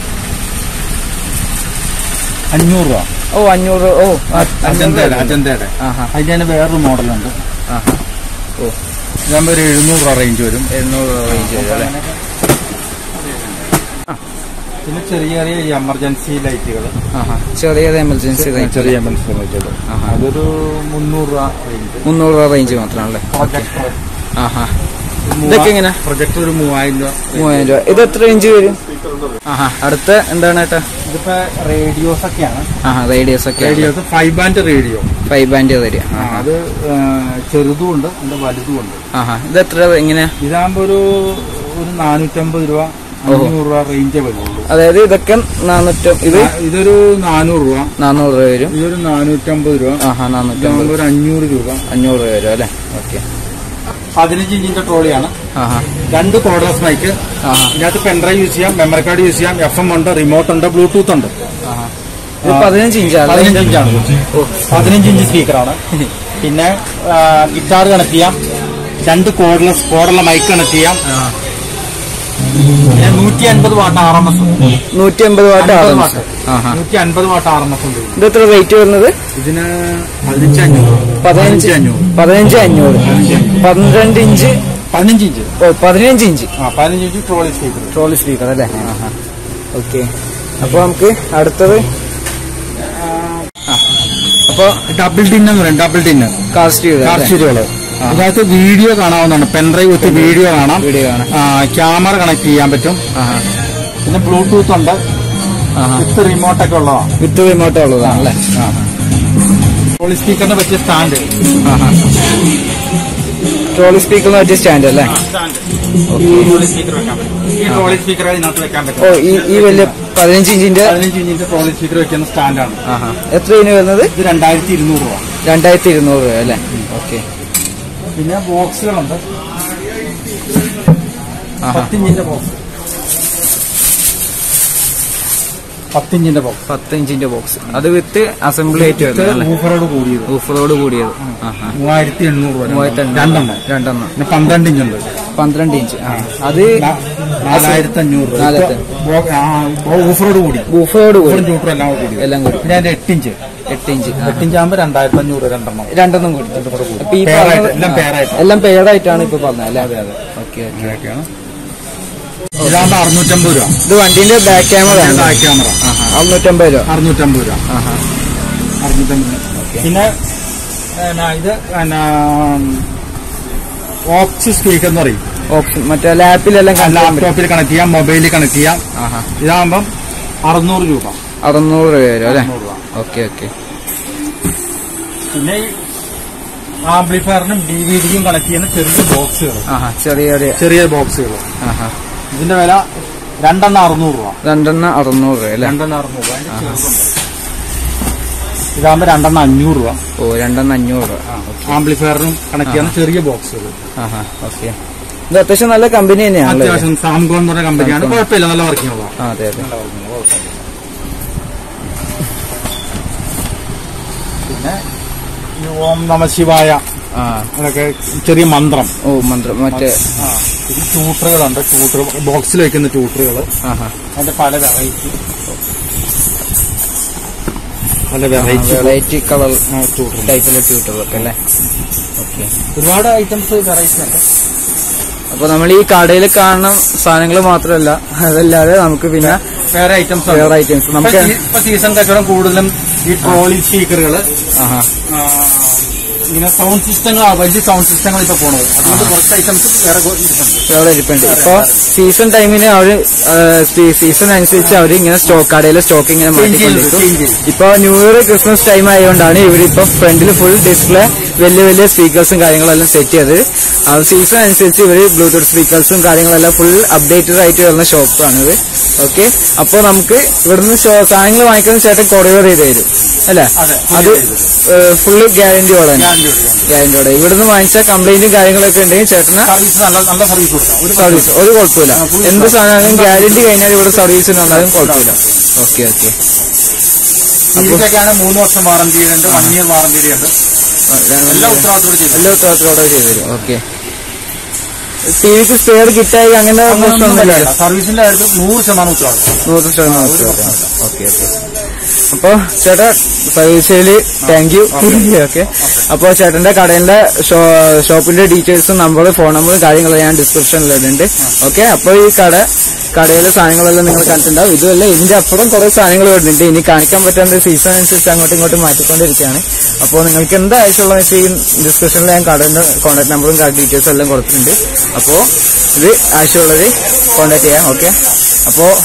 അഞ്ഞൂറ് രൂപ ഓ അഞ്ഞൂറ് ഓ ആ, അഞ്ഞൂറ് അജന്തയുടെ വരുന്നുണ്ട്. അജന്തയുടെ ആഹാ അതിന്റെ തന്നെ വേറൊരു മോഡലുണ്ട് ആഹാ ഓ ഇതാകുമ്പോൾ ഒരു എഴുന്നൂറ് രൂപ റേഞ്ച് വരും എഴുന്നൂറ് രൂപ റേഞ്ച് വരും അല്ലേ ആ. പിന്നെ ചെറിയ ചെറിയ എമർജൻസി ലൈറ്റുകൾ ആഹാ ചെറിയത് എമർജൻസി റേഞ്ച് ചെറിയ എമർജൻസി ലൈറ്റുകൾ ആഹാ. അതൊരു മുന്നൂറ് രൂപ റേഞ്ച് മുന്നൂറ് രൂപ റേഞ്ച് മാത്രമാണല്ലേ പ്രൊജക്ടർ ആഹാ ഇതൊക്കെ എങ്ങനെ പ്രൊജക്ടർ ഒരു മൂവായിരം രൂപ മൂവായിരം രൂപ ഇത് എത്ര ഇഞ്ച് വരും ആഹാ അടുത്ത എന്താണ് ഏട്ടാ ഇതിപ്പോ റേഡിയോസ് ഒക്കെയാണ് ആഹാ റേഡിയോസ് ഒക്കെ radios five band radio five band തരിക ആ, അത് ആ, ചെറുതും ഉണ്ട് അതിന്റെ വലുതും ഉണ്ട് ആഹാ ഇത് എത്ര എങ്ങനെ ഇതാകുമ്പോ ഒരു ഒരു നാനൂറ്റമ്പത് രൂപ ഓഹോ. അഞ്ഞൂറ് രൂപ റേഞ്ചേ വരുള്ളൂ അതായത് ഇതൊക്കെ നാനൂറ്റി ഇത് ആ, ഇതൊരു നാനൂറ് രൂപ നാനൂറ് രൂപ വരും ഇതൊരു നാനൂറ്റമ്പത് രൂപ ആഹാ നാനൂറ്റമ്പത് ഇതാകുമ്പോ ഒരു അഞ്ഞൂറ് രൂപ അഞ്ഞൂറ് രൂപ വരും അല്ലേ ഓക്കെ പതിനഞ്ച് ഇഞ്ചിന്റെ ട്രോളിയാണ് ആഹാ രണ്ട് കോർഡ്ലെസ് മൈക്ക് ആഹാ ഇതിനകത്ത് പെൻഡ്രൈവ് യൂസ് ചെയ്യാം മെമ്മറി കാർഡ് യൂസ് ചെയ്യാം എഫ് എം ഉണ്ട് റിമോട്ട് ഉണ്ട് ബ്ലൂടൂത്ത് ഉണ്ട് ആഹാ ഇത് പതിനഞ്ച് ഇഞ്ചാണ് പതിനഞ്ച് ഇഞ്ചാണ് ഓ പതിനഞ്ച് ഇഞ്ച് സ്പീക്കറാണ് പിന്നെ ഗിറ്റാർ കണക്ട് ചെയ്യാം രണ്ട് കോർഡ്ലെസ് കോഡുള്ള മൈക്ക് കണക്ട് ചെയ്യാം പിന്നെ നൂറ്റി അൻപത് വാട്ട് ആർ എം എസ് നൂറ്റി അമ്പത് വാട്ട് അൻപത് ആറ് വാട്ട് ആഹാ നൂറ്റി അൻപത് വാട്ട് ആർ എം എസ് ഉണ്ട് ഇത് എത്ര റേറ്റ് വരുന്നത് ഇതിന് പതിനഞ്ച് അഞ്ഞൂറ് പതിനഞ്ച് അഞ്ഞൂറ് പതിനഞ്ച് അഞ്ഞൂറ് പന്ത്രണ്ട് ഇഞ്ച് പതിനഞ്ച് ഇഞ്ച് ഓ പതിനഞ്ച് ഇഞ്ച് ആ പതിനഞ്ച് inch trolley speaker trolley speaker അല്ലേ ആഹാ ഓക്കെ അപ്പൊ നമുക്ക് അടുത്തത് അപ്പൊ ഡബിൾ ടിൻ എന്ന് പറയും ഡബിൾ ടിന്ന് കാസ്റ്റ് ചെയ്ത് കാർ സ്റ്റീരിയോകള് ഇതിനകത്ത് വീഡിയോ കാണാവുന്നതാണ് പെൻഡ്രൈവ് വിത്ത് വീഡിയോ കാണാം വീഡിയോ കാണാം ക്യാമറ കണക്ട് ചെയ്യാൻ പറ്റും ആഹാ പിന്നെ ബ്ലൂടൂത്ത് ഉണ്ട് ആഹാ വിത്ത് റിമോട്ട് ഒക്കെ ഉള്ളതാണ് വിത്ത് റിമോട്ട് ഉള്ളതാണല്ലേ ട്രോളി സ്പീക്കറിന് പറ്റിയ സ്റ്റാൻഡ് ആഹാ ട്രോളി സ്പീക്കറിന് പറ്റിയ സ്റ്റാൻഡ് അല്ലേ ട്രോളി സ്പീക്കർ വെക്കാൻ പറ്റും ഈ ട്രോളി സ്പീക്കർ ഇതിനകത്ത് വെക്കാൻ ഓ പറ്റും ഈ ഈ വലിയ പതിനഞ്ച് ഇഞ്ചിന്റെ പതിനഞ്ച് ഇഞ്ചിന്റെ ട്രോളി സ്പീക്കർ വെക്കുന്ന സ്റ്റാൻഡാണ് ആഹാ എത്ര ഇതിന് വരുന്നത് ഇത് രണ്ടായിരത്തി ഇരുന്നൂറ് രൂപ രണ്ടായിരത്തി ഇരുന്നൂറ് രൂപ അല്ലേ ഓക്കെ പിന്നെ ബോക്സുകളുണ്ട് ആഹാ പത്തിഞ്ചിന്റെ ബോക്സ് പത്തിഞ്ചിന്റെ ബോക്സ് പത്ത് ഇഞ്ചിന്റെ ബോക്സ് അത് വിത്ത് അസംബ്ലി ആയിട്ട് വരുന്നത് അല്ലേ ഊഫറോട് കൂടിയത് ഊഫറോട് കൂടിയത് ആഹാ മൂവായിരത്തി എണ്ണൂറ് രൂപ മൂവായിരത്തി എണ്ണൂറ്. രണ്ടെണ്ണം രണ്ടെണ്ണം പിന്നെ പന്ത്രണ്ട് ഇഞ്ചുണ്ട് പന്ത്രണ്ട് ഇഞ്ച് ആ അത് നാലായിരത്തി അഞ്ഞൂറ് രൂപ നാലായിരത്തി ഓഫറോട് കൂടി ഊഫറോട് കൂടി ഓഫറും ചൂട്ടറും എല്ലാം കൂടി എല്ലാം കൂടി പിന്നെ അതിന്റെ എട്ടിഞ്ച് എട്ട് ഇഞ്ച് ആ. എട്ടിഞ്ച് ആകുമ്പോ രണ്ടായിരത്തി അഞ്ഞൂറ് രണ്ടെണ്ണം രണ്ടെണ്ണം കൂടി അപ്പൊ ഈ Pair ആയിട്ട്, പറഞ്ഞത് എല്ലാം pair ആയിട്ട്. എല്ലാം പെയറായിട്ടാണ് ഇപ്പൊ പറഞ്ഞത് അല്ലേ അതെ, അതെ. ഓക്കെ ഓക്കെ അങ്ങനെയൊക്കെയാണ് ഇതാകുമ്പോ അറുന്നൂറ്റമ്പത് രൂപ ഇത് വണ്ടിന്റെ ബാക്ക് ക്യാമറ ആണ് ബാക്ക് ക്യാമറ ആഹാ അറുന്നൂറ്റമ്പത് രൂപ അറുന്നൂറ്റമ്പത് രൂപ ആഹാ അറുന്നൂറ്റമ്പത് പിന്നെ എന്നാ, ഇത് ഓക്സ് സ്പീക്കർ എന്ന് പറയും ഓപ്ഷൻ മറ്റേ ലാപ്പിലെല്ലാം കണ്ടാൽ പറ്റും ലാപ്ടോപ്പിൽ കണക്ട് ചെയ്യാം മൊബൈലിൽ കണക്ട് ചെയ്യാം ആഹാ ഇതാകുമ്പം അറുന്നൂറ് രൂപ അറുന്നൂറ് രൂപ വരും അല്ലേ അറുന്നൂറ് രൂപ ഓക്കെ ഓക്കെ പിന്നെ ഈ ആംപ്ലിഫയറിനും ഡി വി ഡിക്കും കണക്ട് ചെയ്യുന്ന ചെറിയ ബോക്സുകൾ ആഹാ ചെറിയ ചെറിയ ചെറിയ ബോക്സുകൾ ആഹാ ഇതിന്റെ വില രണ്ടെണ്ണം അറുന്നൂറ് രൂപ രണ്ടെണ്ണം അറുന്നൂറ് രൂപ അല്ലേ രണ്ടെണ്ണം അറുന്നൂറ് രൂപ അതിന്റെ ചെറുതുണ്ട്. ഇതാകുമ്പോ രണ്ടെണ്ണം അഞ്ഞൂറ് രൂപ ഓ രണ്ടെണ്ണം അഞ്ഞൂറ് രൂപ ആംപ്ലിഫയറിനും കണക്ട് ചെയ്യുന്ന ചെറിയ ബോക്സുകൾ ആഹാ ഓക്കെ ഇത് അത്യാവശ്യം നല്ല കമ്പനി തന്നെയാണല്ലേ അത്യാവശ്യം സാംകോൺ എന്ന് പറഞ്ഞ കമ്പനിയാണ് സാംകോൺ. കുഴപ്പമില്ല നല്ല വർക്കിംഗ് ഉള്ള ആ അതെ അതെ പിന്നെ ഈ ഓം നമ ശിവായ ആ അതൊക്കെ ചെറിയ മന്ത്രം ഓ മന്ത്രം മറ്റേ ഇത് ട്യൂട്ടറുകളുണ്ട് ട്യൂട്ടർ ബോക്സിൽ വെക്കുന്ന ട്യൂട്ടറുകൾ ആഹാ അതിന്റെ പല വെറൈറ്റി പല വെറൈറ്റി വെറൈറ്റി കളർ ട്യൂട്ടർ ടൈപ്പിലെ ട്യൂട്ടറൊക്കെ അല്ലേ ഓക്കെ ഒരുപാട് ഐറ്റംസ് വെറൈറ്റി ഉണ്ട് അപ്പൊ നമ്മൾ ഈ കടയിൽ കാണുന്ന സാധനങ്ങൾ മാത്രമല്ല അതല്ലാതെ നമുക്ക് പിന്നെ വേറെ ഐറ്റംസ് വേറെ ഐറ്റംസ് നമുക്ക് ഇപ്പൊ സീസൺ കച്ചവടം കൂടുതലും ഈ ട്രോളി സ്പീക്കറുകൾ ആഹാ ഇങ്ങനെ സൗണ്ട് സിസ്റ്റങ്ങൾ വലിയ സൗണ്ട് സിസ്റ്റങ്ങൾ ഇപ്പൊ പോണത് അതുകൊണ്ട് കുറച്ച് ഐറ്റംസ് വേറെ കൊ- ഇരിപ്പുണ്ട്. വേറെ ഇരിപ്പുണ്ട് ഇപ്പൊ സീസൺ ടൈമിന് അവര് സീസൺ അനുസരിച്ച് അവര് ഇങ്ങനെ സ്റ്റോക്ക് കടയിലെ സ്റ്റോക്ക് ഇങ്ങനെ Change ചെയ്യും, change മാറ്റിക്കൊണ്ടിരിക്കും ചെയ്യും. ഇപ്പൊ ന്യൂ ഇയർ ക്രിസ്മസ് ടൈം ആയതുകൊണ്ടാണ് ഇവരിപ്പോ ഫ്രണ്ടിൽ ഫുൾ ഡിസ്പ്ലേ വലിയ വലിയ സ്പീക്കേഴ്സും കാര്യങ്ങളെല്ലാം സെറ്റ് ചെയ്ത് ആ സീസൺ അനുസരിച്ച് ഇവര് ബ്ലൂടൂത്ത് സ്പീക്കേഴ്സും കാര്യങ്ങളെല്ലാം ഫുൾ അപ്ഡേറ്റഡ് ആയിട്ട് വരുന്ന ഷോപ്പാണ് ഇത് ഓക്കെ അപ്പോൾ നമുക്ക് ഇവിടുന്ന് ഷോ- സാധനങ്ങൾ വാങ്ങിക്കുന്ന ചേട്ടൻ കൊറിയർ ചെയ്ത് തരും അല്ലേ അതെ, അത് courier ഫുള്ള് ഗ്യാരണ്ടിയോടെ തന്നെ Guarantee കൊടുക്കാം. ഗ്യാരണ്ടിയോടെ ഇവിടുന്ന് വാങ്ങിച്ച കംപ്ലൈന്റും കാര്യങ്ങളൊക്കെ ഉണ്ടെങ്കിൽ ചേട്ടന് സർവീസ് നല്ല നല്ല സർവീസ് കൊടുക്കാം ഒരു സർവീസ് ഒരു കുഴപ്പമില്ല ആ, full എന്ത് service. സാധനമാണെങ്കിലും ഗ്യാരണ്ടി കഴിഞ്ഞാൽ ഇവിടെ സർവീസിനുണ്ടാകും കുഴപ്പമില്ല ഓക്കെ ഓക്കെ ടിവിക്കൊക്കെയാണ് മൂന്ന് വർഷം വാറന്റി ഉണ്ട് വൺ ഇയർ വാറന്റി ഉണ്ട് എല്ലാ ഉത്തരവാദിത്തോടെ ചെയ്തു എല്ലാ ഉത്തരവാദിത്തോടെ ചെയ്തു തരും ഓക്കെ ടി വിക്ക് സ്പെയർ കിട്ടായി അങ്ങനെ പ്രശ്നമൊന്നുമില്ല സർവീസിന്റെ കാര്യത്തിൽ നൂറ് ശതമാനം ഉത്തരവാദിത്വം നൂറ് ശതമാനം ഉത്തരവാദിത്തം ഓക്കെ ഓക്കെ അപ്പൊ ചേട്ടാ സർവീസില് താങ്ക് യു ഓക്കെ അപ്പൊ ചേട്ടന്റെ കടയിലെ ഷോ- ഷോപ്പിന്റെ ഡീറ്റെയിൽസും നമ്പർ ഫോൺ നമ്പറും കാര്യങ്ങളും ഞാൻ ഡിസ്ക്രിപ്ഷനിൽ ഇടുന്നുണ്ട് ഓക്കെ അപ്പൊ ഈ കട കടയിലെ സാധനങ്ങളെല്ലാം നിങ്ങൾ കണ്ടിട്ടുണ്ടാവും ഇതുമല്ല ഇതിന്റെ അപ്പുറം കുറെ സാധനങ്ങൾ വരുന്നുണ്ട് ഇനി കാണിക്കാൻ പറ്റാത്ത സീസൺ അനുസരിച്ച് അങ്ങോട്ടും ഇങ്ങോട്ടും മാറ്റിക്കൊണ്ടിരിക്കുകയാണ് അപ്പോൾ നിങ്ങൾക്ക് എന്താ ആവശ്യമുള്ള വെച്ചാൽ ഈ ഡിസ്ക്രിപ്ഷനിൽ ഞാൻ കടയുടെ കോൺടാക്ട് നമ്പറും കാർഡ് ഡീറ്റെയിൽസും എല്ലാം കൊടുത്തിട്ടുണ്ട് അപ്പോൾ ഇത് ആവശ്യമുള്ളത് കോൺടാക്ട് ചെയ്യാം ഓക്കെ അപ്പോൾ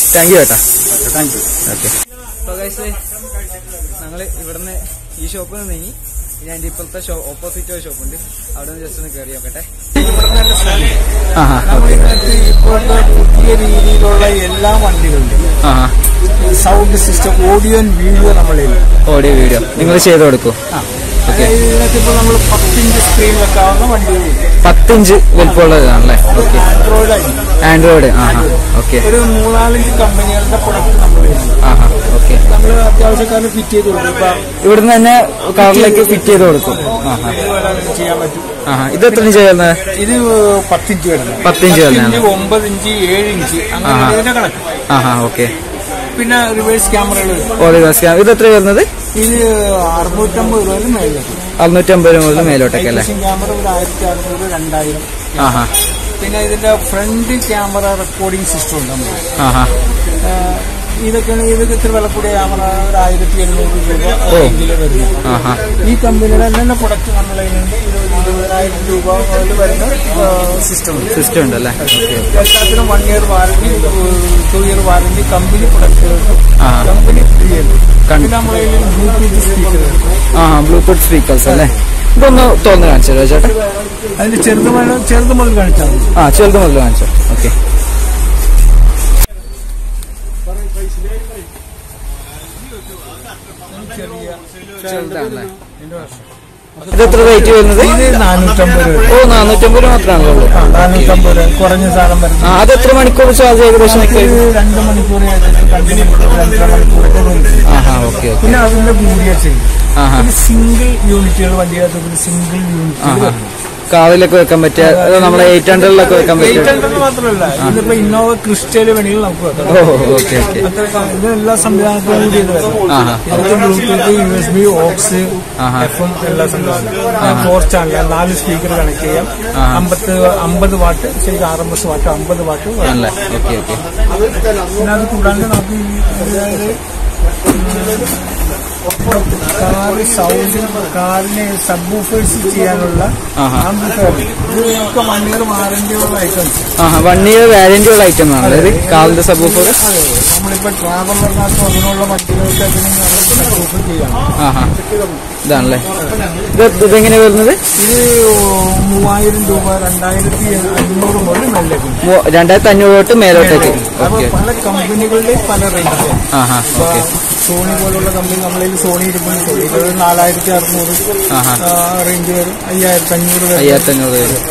താങ്ക് യു ചേട്ടാ താങ്ക് യു ഓക്കെ അപ്പോൾ ഗൈസ് ഞങ്ങൾ ഇവിടുന്ന് ഈ ഷോപ്പിൽ നിന്ന് നീങ്ങി ഇനി അതിൻ്റെ ഇപ്പോഴത്തെ ഷോ ഓപ്പോസിറ്റ് ഒരു ഷോപ്പുണ്ട് അവിടെ നിന്ന് ജസ്റ്റ് ഒന്ന് കയറി നോക്കട്ടെ ആ ഹാ ഓക്കെ നമ്മളിതിനകത്ത് ഇപ്പോഴത്തെ പുതിയ രീതിയിലുള്ള എല്ലാ വണ്ടികളിലും ആ ഹാ sound system audio and video നമ്മളിൽ ഓഡിയോ വീഡിയോ നിങ്ങൾ ചെയ്ത് കൊടുക്കൂ ഓക്കെ ഇതിനകത്ത് ഇപ്പോൾ നമ്മൾ പത്തിഞ്ച് സ്ക്രീൻ വെക്കാവുന്ന വണ്ടികളുണ്ട് പത്തിഞ്ച് വലിപ്പമുള്ളതാണല്ലേ ഓക്കെ ആൻഡ്രോയിഡ് ആയിരിക്കും ആൻഡ്രോയിഡ് ആ ഹാ ഓക്കെ ഒരു മൂന്നാലഞ്ച് കമ്പനികളുടെ പ്രൊഡക്റ്റ് നമ്മളിൽ ആ ഹാ ഓക്കെ നമ്മൾ അത്യാവശ്യക്കാരന് ഫിറ്റ് ചെയ്ത് കൊടുക്കും ഇപ്പൊ ഇവിടുന്ന് തന്നെ കാറിലേക്ക് ഫിറ്റ് ചെയ്ത് കൊടുക്കും ആ ഹാ ഇതുപോലെ ചെയ്യാൻ പറ്റും ആ ഹാ ഇത് എത്ര ഇഞ്ച് ചെയ്യുന്നത് ഇത് പത്തിഞ്ച് വരുന്നത് പത്തിഞ്ച് വരുന്നതാണ്. പത്തിഞ്ച് ഒമ്പത് ഇഞ്ച് ഏഴ് ഇഞ്ച് അങ്ങനെ ആഹാ. ഇതിന്റെ കണക്ക് ആ ഹാ ഓക്കെ പിന്നെ റിവേഴ്സ് ക്യാമറകൾ ഓഡിയോ ഇത് എത്ര വരുന്നത് ഇത് അറുന്നൂറ്റമ്പത് രൂപയിൽ മേളിലേക്ക് അറുന്നൂറ്റമ്പത് മുതൽ മേലോട്ടേക്ക് അല്ലേ ക്യാമറ ഒരു ആയിരത്തി അറുന്നൂറ് രണ്ടായിരം ആ ഹാ പിന്നെ ഇതിന്റെ ഫ്രണ്ട് ക്യാമറ റെക്കോർഡിംഗ് സിസ്റ്റം ഉണ്ട് നമ്മൾ ആ ഹാ ഇതൊക്കെയാണ് ഇതൊക്കെ ഇത്ര വില കൂടിയ ക്യാമറ ഒരു ആയിരത്തി എഴുന്നൂറ് രൂപ റേഞ്ചിൽ വരുന്നത് ആ ഹാ ഈ കമ്പനിയുടെ തന്നെ പ്രൊഡക്റ്റ് നമ്മളതിനുണ്ട് ഇരുപത് ഇരുപതിനായിരം രൂപ മുതൽ വരുന്ന സിസ്റ്റം ഉണ്ട് സിസ്റ്റം ഉണ്ട് അല്ലേ ഓക്കെ എല്ലാത്തിനും one year warranty two year warranty company പ്രൊഡക്റ്റുകൾക്ക് ആ കമ്പനി ഫ്രീ ആണ് കൺ- പിന്നെ നമ്മളതിൽ ബ്ലൂടൂത്ത് സ്പീക്കർ ആ ബ്ലൂടൂത്ത് സ്പീക്കേഴ്സ് അല്ലേ ഇതൊന്ന് തുറന്ന് കാണിച്ചു തരുമോ ചേട്ടാ അതിന്റെ ചെറുത് മുതൽ ചെറുത് മുതൽ കാണിച്ചാൽ മതി ആ ചെറുത് മുതൽ കാണിച്ചോ ഓക്കെ ചെറുതാണല്ലേ ഇത് എത്ര റേറ്റ് വരുന്നത് ഇത് നാനൂറ്റമ്പത് രൂപ ഓ നാനൂറ്റമ്പത് മാത്രമാണല്ലോ ഉള്ളൂ നാനൂറ്റമ്പത് രൂപ കുറഞ്ഞ സാധനം വരുന്നത് ആ അത് എത്ര മണിക്കൂർ ചാർജ് ഏകദേശം ഇത് നിൽക്കും രണ്ട് മണിക്കൂർ ഏകദേശം രണ്ട് മണിക്കൂർ രണ്ടര മണിക്കൂറൊക്കെ വരും. ആഹാ ഓക്കെ ഓക്കെ പിന്നെ അതിന്റെ കൂടിയ ചെയ്യും ആഹാ ഇത് സിംഗിൾ യൂണിറ്റുകൾ വണ്ടികൾക്ക് സിംഗിൾ യൂണിറ്റുകൾ ആഹാ കാറിലൊക്കെ വെക്കാൻ പറ്റിയ അത് നമ്മളെ എയ്റ്റ് ഹൺഡ്രഡിലൊക്കെ വെക്കാൻ എയ്റ്റ് പറ്റിയ ഹൺഡ്രഡ് മാത്രമല്ല ഇതിപ്പോ ഇന്നോവ ക്രിസ്റ്റല് വേണമെങ്കിൽ നമുക്ക് വെക്കാം ഓ ഓക്കെ ഓക്കെ അത്ര ഇത് എല്ലാ സംവിധാനത്തോടും കൂടി ഇത് വരും ആഹാ ഇതിനകത്ത് Bluetooth U S B aux ആഹാ. എഫും എല്ലാ സംവിധാനം ഫോർ ചാനൽ നാല് സ്പീക്കർ കണക്ട് ചെയ്യാം ആഹാ. അമ്പത്ത് അമ്പത് വാട്ട് ശരിക്കും ആർ എം എസ് വാട്ട് അമ്പത് വാട്ട് വരും. ആണല്ലേ ഓക്കെ ഓക്കെ പിന്നെ അത് കൂടാണ്ട് നമുക്ക് ഈ അതായത് കാറ് സൗണ്ട് കാറിന് സബ് ഓഫേഴ്സ് ചെയ്യാനുള്ള ആഹാ. ആംപ്ലിഫയർ ഇതൊക്കെ വൺ ഇയർ വാറന്റിയുള്ള ഐറ്റംസ് ആഹാ വൺ ഇയർ വാരന്റി ഉള്ള ഐറ്റം ആണ് അതായത് കാറിന്റെ സബ് ഓഫർ അതെ നമ്മളിപ്പോ ട്രാവലറിനകത്ത് അതിനുള്ള വണ്ടികൾക്ക് അതിന് സബ് ഓഫർ ചെയ്യാം ആഹാ ഇതാണല്ലേ ഇത് ഇതെങ്ങനെ വരുന്നത് ഇത് മൂവായിരം രൂപ രണ്ടായിരത്തി അഞ്ഞൂറ് മുതൽ മേളിലേക്ക് മൂ- രണ്ടായിരത്തി അഞ്ഞൂറ് തൊട്ട് മേലോട്ടേക്ക് അപ്പൊ ഓക്കെ പല കമ്പനികളുടെ പല റേഞ്ച് ആഹാ ഓക്കെ സോണി പോലുള്ള കമ്പനി നമ്മളിൽ സോണി ഇരിപ്പുണ്ട് സോണി ഇത് നാലായിരത്തി അറുന്നൂറ് ആഹാ റേഞ്ച് വരും അയ്യായിരത്തി അഞ്ഞൂറ് വരും അയ്യായിരത്തി അഞ്ഞൂറ് വരും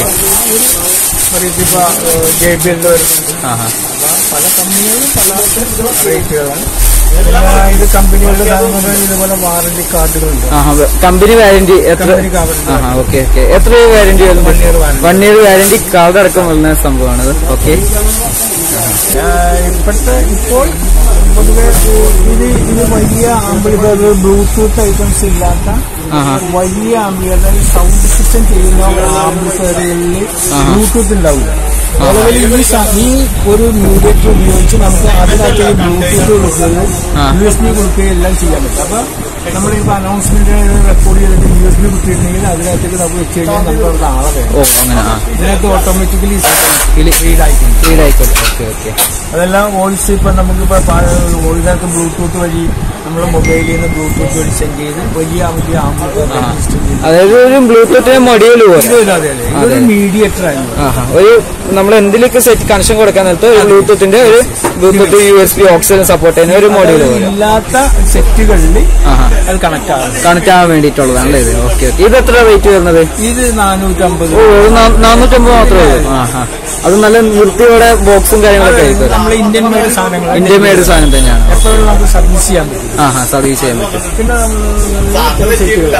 ഇപ്പൊ ജെ ബി എൽ വരുന്നുണ്ട് ആഹാ അപ്പൊ പല കമ്പനികളും പല റേറ്റുകളാണ് പിന്നെ ഇത് കമ്പനികളുടെ സാധനങ്ങൾ ഇതുപോലെ വാറന്റി കാർഡുകളുണ്ട് ആഹാ കമ്പനി വാരന്റി എത്ര കമ്പനി വാറന്റി ആഹാ ഓക്കെ ഓക്കെ എത്ര വാരന്റി വരുന്നത് One year warranty. One year വാരന്റി card അടക്കം വരുന്ന സംഭവമാണത് ഓക്കെ ഇപ്പോഴത്തെ ഇപ്പോൾ പൊതുവെ ഇത് ഇത് വലിയ ആംബിളിഫയർ ബ്ലൂടൂത്ത് ഐറ്റംസ് ഇല്ലാത്ത ആഹാ വലിയ ആംബിളിഫയർ സൗണ്ട് സിസ്റ്റം ചെയ്യുന്ന ആംബിളിഫയറുകളിൽ ബ്ലൂടൂത്ത് ഉണ്ടാവില്ല അതുപോലെ ഈ സ- ഈ ഒരു മീഡിയറ്റ് ഉപയോഗിച്ച് നമുക്ക് അതിനകത്ത് ബ്ലൂടൂത്ത് കൊടുക്കുകയും ആ. യു എസ് ബി കൊടുക്കുകയും എല്ലാം ചെയ്യാൻ പറ്റും അപ്പൊ നമ്മളിപ്പോ അനൗൺസ്മെന്റ് റെക്കോർഡ് ചെയ്തിട്ട് യു എസ് ബി കുത്തിയിട്ടുണ്ടെങ്കിൽ അതിനകത്തേക്ക് നമുക്ക് വെച്ച് കഴിഞ്ഞാൽ നമുക്ക് അവിടെ ആളെ വേണം ഓ അങ്ങനെ ആ ഇതിനകത്ത് ഓട്ടോമാറ്റിക്കലി ഇതില് റീഡ് ആയിട്ടുണ്ട് സ്പീഡ് ആയിക്കോട്ടെ ഓക്കെ ഓക്കെ അതെല്ലാം വോയിസ് ഇപ്പൊ നമുക്കിപ്പോ പ- ഇതിനകത്ത് ബ്ലൂടൂത്ത് വഴി നമ്മുടെ മൊബൈലിൽ നിന്ന് ബ്ലൂടൂത്ത് വഴി സെൻഡ് ചെയ്ത് വലിയ വലിയ ആംബുലൻസ് സിസ്റ്റം ചെയ്ത് അതായത് ഒരു ബ്ലൂടൂത്തിന് മൊഡ്യൂൾ പോലെ ഇത് അതെ അതെ ഇതൊരു മീഡിയേറ്റർ ആയിരുന്നു ആഹാ ഒരു നമ്മൾ എന്തിലേക്ക് സെറ്റ് കണക്ഷൻ കൊടുക്കാൻ നേരത്ത് ഒരു ബ്ലൂടൂത്തിന്റെ ഒരു ബ്ലൂടൂത്ത് യു എസ് ബി ഓക്സിജൻ സപ്പോർട്ട് ചെയ്യുന്ന ഒരു മൊഡ്യൂൾ പോലെ ഇല്ലാത്ത സെറ്റുകളിൽ ആഹാ അത് കണക്ട് ആകും കണക്ട് ആവാൻ വേണ്ടിയിട്ടുള്ളതാണല്ലേ ഇത് ഓക്കെ ഓക്കെ ഇത് എത്ര റേറ്റ് വരുന്നത് ഇത് നാനൂറ്റമ്പത് ഓ ഒരു നാ- നാനൂറ്റമ്പത് മാത്രമേ ഉള്ളൂ ആഹാ അത് നല്ല വൃത്തിയോടെ ബോക്സും കാര്യങ്ങളൊക്കെ ആയിരിക്കും നമ്മൾ ഇന്ത്യൻ മെയ്ഡ് സാധനങ്ങൾ ഇന്ത്യ മെയ്ഡ് സാധനം തന്നെയാണ് എപ്പോഴും നമുക്ക് സർവീസ് ചെയ്യാൻ പറ്റും ആഹാ സർവീസ് ചെയ്യാൻ പറ്റും പിന്നെ നമ്മൾ സെറ്റുകൾ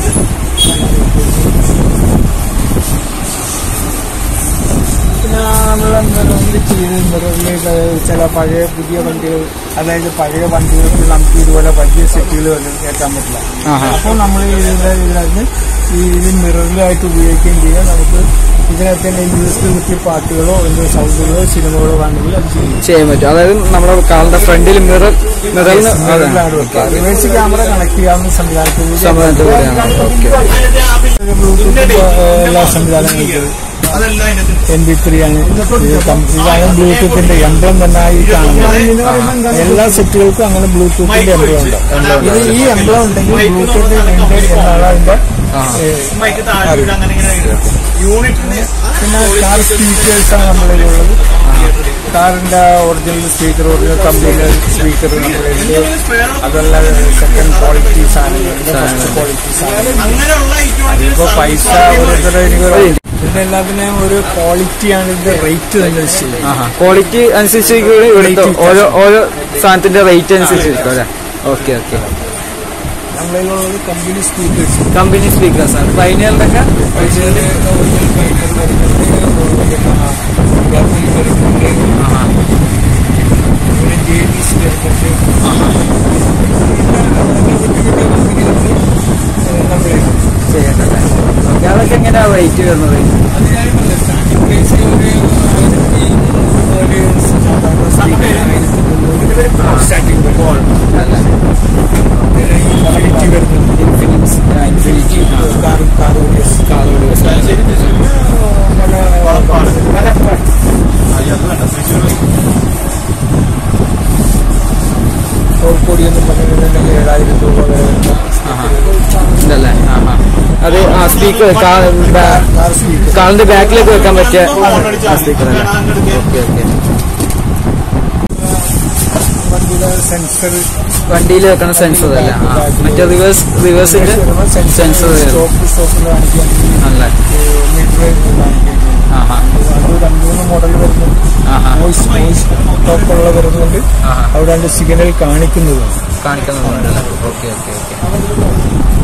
പിന്നെ നമ്മൾ നിറവിൽ ചെയ്ത് നിറവിൽ ചില പഴയ പുതിയ വണ്ടികൾ അതായത് പഴയ വണ്ടികൾക്ക് നമുക്ക് ഇതുപോലെ വലിയ സെറ്റുകൾ ഒന്നും കയറ്റാൻ പറ്റില്ല ആഹാ അപ്പോൾ നമ്മൾ ഇതിന്റെ ഇതിനകത്ത് ഈ ഇത് മിററിലായിട്ട് ഉപയോഗിക്കുകയും ചെയ്യാം നമുക്ക് ഇതിനകത്ത് തന്നെ യു എസ് കുത്തിയ പാട്ടുകളോ എന്തോ സൗണ്ടുകളോ സിനിമകളോ വേണമെങ്കിൽ അത് ചെയ്യും ചെയ്യാൻ പറ്റും അതായത് നമ്മുടെ കാറിന്റെ ഫ്രണ്ടിൽ മിറർ മിററിൽ മിററിലാണ് വെക്കുക റിവേഴ്സ് ക്യാമറ കണക്ട് ചെയ്യാവുന്ന സംവിധാനത്തിൽ സംഭവത്തിൽ കൂടെയാണ് ഓക്കെ ബ്ലൂടൂത്ത് എല്ലാ സംവിധാനങ്ങളും എൻ ബി ത്രീ ആണ് ഇത് കം- ഇതാണ് ബ്ലൂടൂത്തിന്റെ എംബ്ലം തന്നെ ഈ കാണുന്നത് എല്ലാ സെറ്റുകൾക്കും അങ്ങനെ ബ്ലൂടൂത്തിന്റെ എംബ്ലം ഉണ്ട് ഇത് ഈ എംബ്ലം ഉണ്ടെങ്കിൽ ബ്ലൂടൂത്ത് ഉണ്ട് എന്നാണ് അതിന്റെ യൂണിറ്റിന് പിന്നെ കാർ സ്പീക്കേഴ്സ് ആണ് നമ്മളിൽ ഉള്ളത് കാറിന്റെ ഒറിജിനൽ സ്പീക്കർ ഒറിജിനൽ കമ്പനിയുടെ സ്പീക്കർ നമ്മളുണ്ട് അതല്ല സെക്കൻഡ് ക്വാളിറ്റി സാധനങ്ങളുണ്ട് ഫസ്റ്റ് ക്വാളിറ്റി സാധനങ്ങൾ അങ്ങനെയുള്ള ഇപ്പൊ പൈസ ഓരോരുത്തരുടെ ഇതിന്റെ എല്ലാത്തിനെയും ഒരു ക്വാളിറ്റിയാണ് ഇതിന്റെ റേറ്റ് തന്നെ നിശ്ചയിക്കുന്നത് ക്വാളിറ്റി അനുസരിച്ച് ഇവിടുത്തെ ഓരോ ഓരോ സാധനത്തിന്റെ റേറ്റ് അനുസരിച്ചിരിക്കും അല്ലേ ഓക്കെ ഓക്കെ നമ്മളിലുള്ളത് കമ്പനി സ്പീക്കേഴ്സ് കമ്പനി സ്പീക്കേഴ്സ് ആണ് പൈനലിനൊക്കെ പൈസയുടെ ഒറിജിനൽ പൈസ വരുന്നുണ്ട് ഗവൺമെന്റ് വരുന്നുണ്ട് പിന്നെ ജെ ഡി സി വരുന്നുണ്ട് നമ്മളെ ചെയ്യണ്ടല്ലേ ഓക്കെ അതൊക്കെ എങ്ങനെയാ റേറ്റ് വരുന്നത് അതിനാലുമല്ല സ്റ്റാർട്ടിംഗ് പ്രൈസ് ഒരു ആയിരത്തി ഒരു സാധാരണ സ്പീക്കർ ആയിരത്തി മുന്നൂറ് സ്റ്റാർട്ടിംഗ് അല്ല പിന്നെ ഇൻഫിനിറ്റി വരുന്നുണ്ട് Infinix Infinity car car audios car audios പൊടി എന്ന് പറഞ്ഞിട്ടുണ്ടെങ്കിൽ ഏഴായിരം രൂപ വരെ വരുന്ന ഉണ്ടല്ലേ ആ ആ അത് ആ സ്പീക്കർ കാർ സ്പീക്കർ കാറിന്റെ ബാക്കിലേക്ക് വെക്കാൻ പറ്റിയ സ്പീക്കർ അല്ലേ ഓക്കെ ഓക്കെ വണ്ടിയുടെ സെൻസർ വണ്ടിയിൽ വെക്കുന്ന സെൻസർ അല്ലേ ആ മറ്റേ റിവേഴ്സ് റിവേഴ്സിന്റെ സെൻസർ സ്റ്റോപ്പ് സ്റ്റോപ്പ് കാണിക്കാൻ അല്ലേ മീറ്റർ കാണിക്കാൻ ആ ആ അത് രണ്ട് മൂന്ന് മോഡൽ വരുന്നുണ്ട് ആ ആ വോയിസ് വോയിസ് ടോപ്പുള്ള വരുന്നുണ്ട് ആ ആ അവിടെ അതിന്റെ സിഗ്നൽ കാണിക്കുന്നതാണ് കാണിക്കുന്നുണ്ടല്ലേ ഓക്കെ ഓക്കെ ഓക്കെ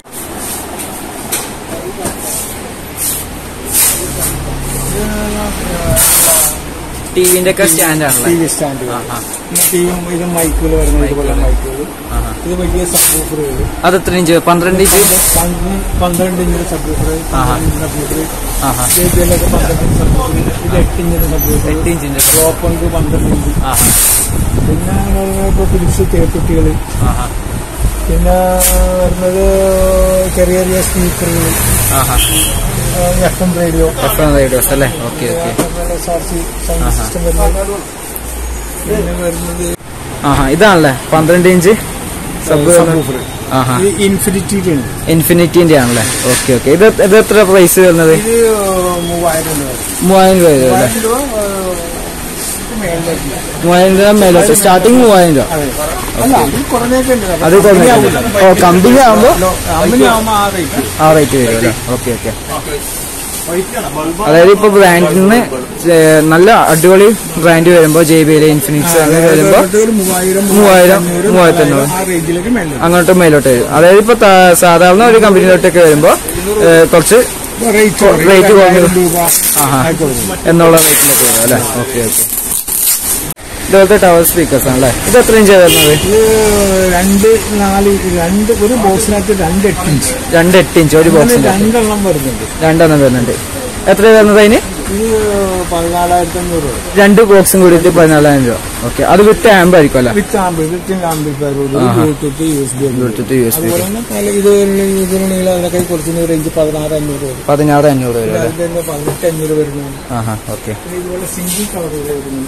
ടിവിന്റെ ഒക്കെ സ്റ്റാൻഡ് ടി ആണല്ലേ വി സ്റ്റാൻഡ് ആ ആ ടിവിയും ഇത് മൈക്കുകൾ വരുന്നത് ഇതുപോലെ മൈക്കുകൾ ആ ആ. ഇത് വലിയ സബ്ബൂഫറുകൾ അത് എത്ര ഇഞ്ച് പന്ത്രണ്ട് ഇഞ്ച് പന്ത്രണ്ട് ഇഞ്ചിന്റെ സബ്ബൂഫർ ആഹാ. സബ്ബൂഫർ ആ ആ ജെബിയിലൊക്കെ പന്ത്രണ്ട് ഇഞ്ച് സബ്ബൂഫർ ഇത് എട്ട് ഇഞ്ചിന്റെ സബ്ബൂഫർ എട്ട് ഇഞ്ചിന്റെ ഓപ്പൺക്ക് പന്ത്രണ്ട് ഇഞ്ച് ആ പിന്നെ ഇപ്പോൾ ഫിലിപ്സ് തേക്കുട്ടികൾ ആ ആ പിന്നെ വരുന്നത് ചെറിയ ചെറിയ സ്പീക്കറുകൾ ആ ആ F M radio F M radios അല്ലേ ഓക്കെ ഓക്കെ സൗണ്ട് സിസ്റ്റം വരുന്നത് പിന്നെ വരുന്നത് ആഹാ ഇതാണല്ലേ പന്ത്രണ്ട് ഇഞ്ച് സബ് സബ്ബൂഫർ ആഹാ ഇത് ഇൻഫിനിറ്റിയുടെ ആണ് ഇൻഫിനിറ്റിന്റെ ആണല്ലേ ഓക്കെ ഓക്കെ ഇത് ഇത് എത്ര പ്രൈസ് വരുന്നത് ഇത് മൂവായിരം രൂപ മൂവായിരം രൂപ വരും അല്ലേ മൂവായിരം രൂപ ഇത് മേളിലേക്ക് മൂവായിരം രൂപ മേലോട്ട് സ്റ്റാർട്ടിങ് മൂവായിരം രൂപ അതെ അല്ല അത് കുറഞ്ഞൊക്കെ ഉണ്ട് അത് കുറഞ്ഞ ഓ കമ്പനി ആവുമ്പോ കമ്പനി ആവുമ്പോൾ ആ റേറ്റ് ആ റേറ്റ് വരും അല്ലേ ഓക്കെ ഓക്കെ അതായത് ഇപ്പൊ ബ്രാൻഡിൽ നിന്ന് ഏ, നല്ല അടിപൊളി ബ്രാൻഡ് വരുമ്പോ ജെ ബി എൽ ഇൻഫിനിക്സ് അങ്ങനെ വരുമ്പോ ഒരു മൂവായിരം മൂവായിരം, അഞ്ഞൂറ്, മൂവായിരത്തി അഞ്ഞൂറ്. ആ റേഞ്ചിലേക്ക് മേളിൽ അങ്ങോട്ട് മേലോട്ട് വരും അതായത് ഇപ്പൊ ത- സാധാരണ ഒരു കമ്പനിയിലോട്ടൊക്കെ വരുമ്പോ ഏ, കുറച്ച് റേറ്റ് റേറ്റ് കുറഞ്ഞു. രൂപ ആഹാ ആയിക്കോട്ടെ എന്നുള്ള റേറ്റിലൊക്കെ വരും അല്ലേ ഓക്കെ ഓക്കെ ഇതുപോലത്തെ ടവർ സ്പീക്കേഴ്സ് ആണല്ലേ ഇത് എത്ര ഇഞ്ച് വരുന്നത് ഇത് രണ്ട് നാല് രണ്ട് ഒരു ബോക്സിനകത്ത് രണ്ട് എട്ട് ഇഞ്ച് രണ്ട് എട്ട് ഇഞ്ച് ഒരു അങ്ങനെ ബോക്സിന്റെ രണ്ടെണ്ണം വരുന്നുണ്ട് രണ്ടെണ്ണം വരുന്നുണ്ട് എത്ര വരുന്നത് അതിന് ഇത് പതിനാലായിരത്തി അഞ്ഞൂറ് രൂപ രണ്ട് ബോക്സും കൂടിയിട്ട് പതിനാലായിരം രൂപ ഓക്കെ അത് വിത്ത് ആമ്പ് ആയിരിക്കും അല്ലേ വിത്ത് ആംബി വിത്ത് ആംബിഫയർ ആഹാ. Bluetooth U S B Bluetooth U S B അതുപോലെ തന്നെ പല ഇത് ഇതിനുണ്ടെങ്കിൽ അതിനൊക്കെ കുറച്ച് റേഞ്ച് പതിനാറ് അഞ്ഞൂറ് വരും പതിനാറ് അഞ്ഞൂറ് വരും അല്ലേ അതിന്റെ തന്നെ പതിനെട്ട് അഞ്ഞൂറ് വരുന്നു ആഹാ ഓക്കെ പിന്നെ ഇതുപോലെ സിംഗിൾ കളറുകൾ വരുന്നു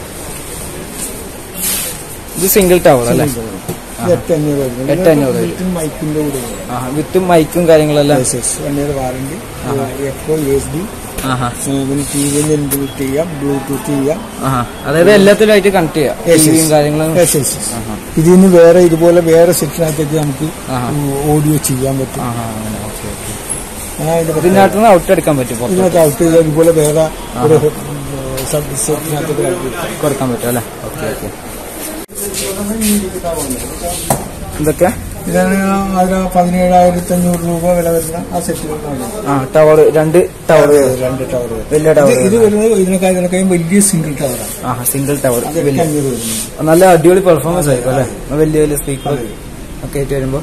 ഇത് സിംഗിൾ ടവർ അല്ലേ ഇത് എട്ട് അഞ്ഞൂറ് വരുന്നു എട്ട് അഞ്ഞൂറ് വരും. വിത്തും മൈക്കിന്റെ കൂടെ വരും. ആഹാ വിത്തും മൈക്കും കാര്യങ്ങളെല്ലാം Yes, yes. One year warranty echo U S B ആഹാ പിന്നെ ടി വിയിൽ ഇൻബിൽറ്റ് ചെയ്യാം ബ്ലൂടൂത്ത് ചെയ്യാം ആഹാ അതായത് എല്ലാത്തിലായിട്ട് കണക്ട് ചെയ്യാം Yes, yes. ടിവിയും കാര്യങ്ങളും Yes, yes, yes. ഇതിൽ നിന്ന് വേറെ ഇതുപോലെ വേറെ സെറ്റിനകത്തേക്ക് നമുക്ക് ആഹാ. ഓഡിയോ ചെയ്യാൻ പറ്റും ആഹാ അങ്ങനെ ഓക്കെ ഓക്കെ ഞാൻ അതിന്റെ പറ്റി- ഇതിനകത്ത് നിന്ന് ഔട്ട് എടുക്കാൻ പറ്റും പുറത്ത് ഇതിനകത്ത് ഔട്ട് ചെയ്താൽ ഇതുപോലെ വേറെ ഒരു സബ് സെറ്റിനകത്തേക്ക് ഔട്ട് കൊടുക്കാൻ പറ്റും അല്ലേ ഓക്കെ ഓക്കെ എന്തൊക്കെ ഇതാണ് അതിന് പതിനേഴായിരത്തി അഞ്ഞൂറ് രൂപ വില വരുന്ന ആ സെറ്റുകളാണ് ആ ടവർ രണ്ട് ടവർ രണ്ട് ടവർ വലിയ ടവർ ഇത് വരുന്നത് ഇതിനേക്കാൾ ഇതിനേക്കാളും വലിയ സിംഗിൾ ടവറാണ് ആഹാ സിംഗിൾ ടവർ അത് എട്ട് അഞ്ഞൂറ് വരുന്നത് നല്ല അടിപൊളി പെർഫോമൻസ് ആയിരിക്കും അല്ലേ വലിയ വലിയ സ്പീക്കർ ഒക്കെ ആയിട്ട് വരുമ്പോ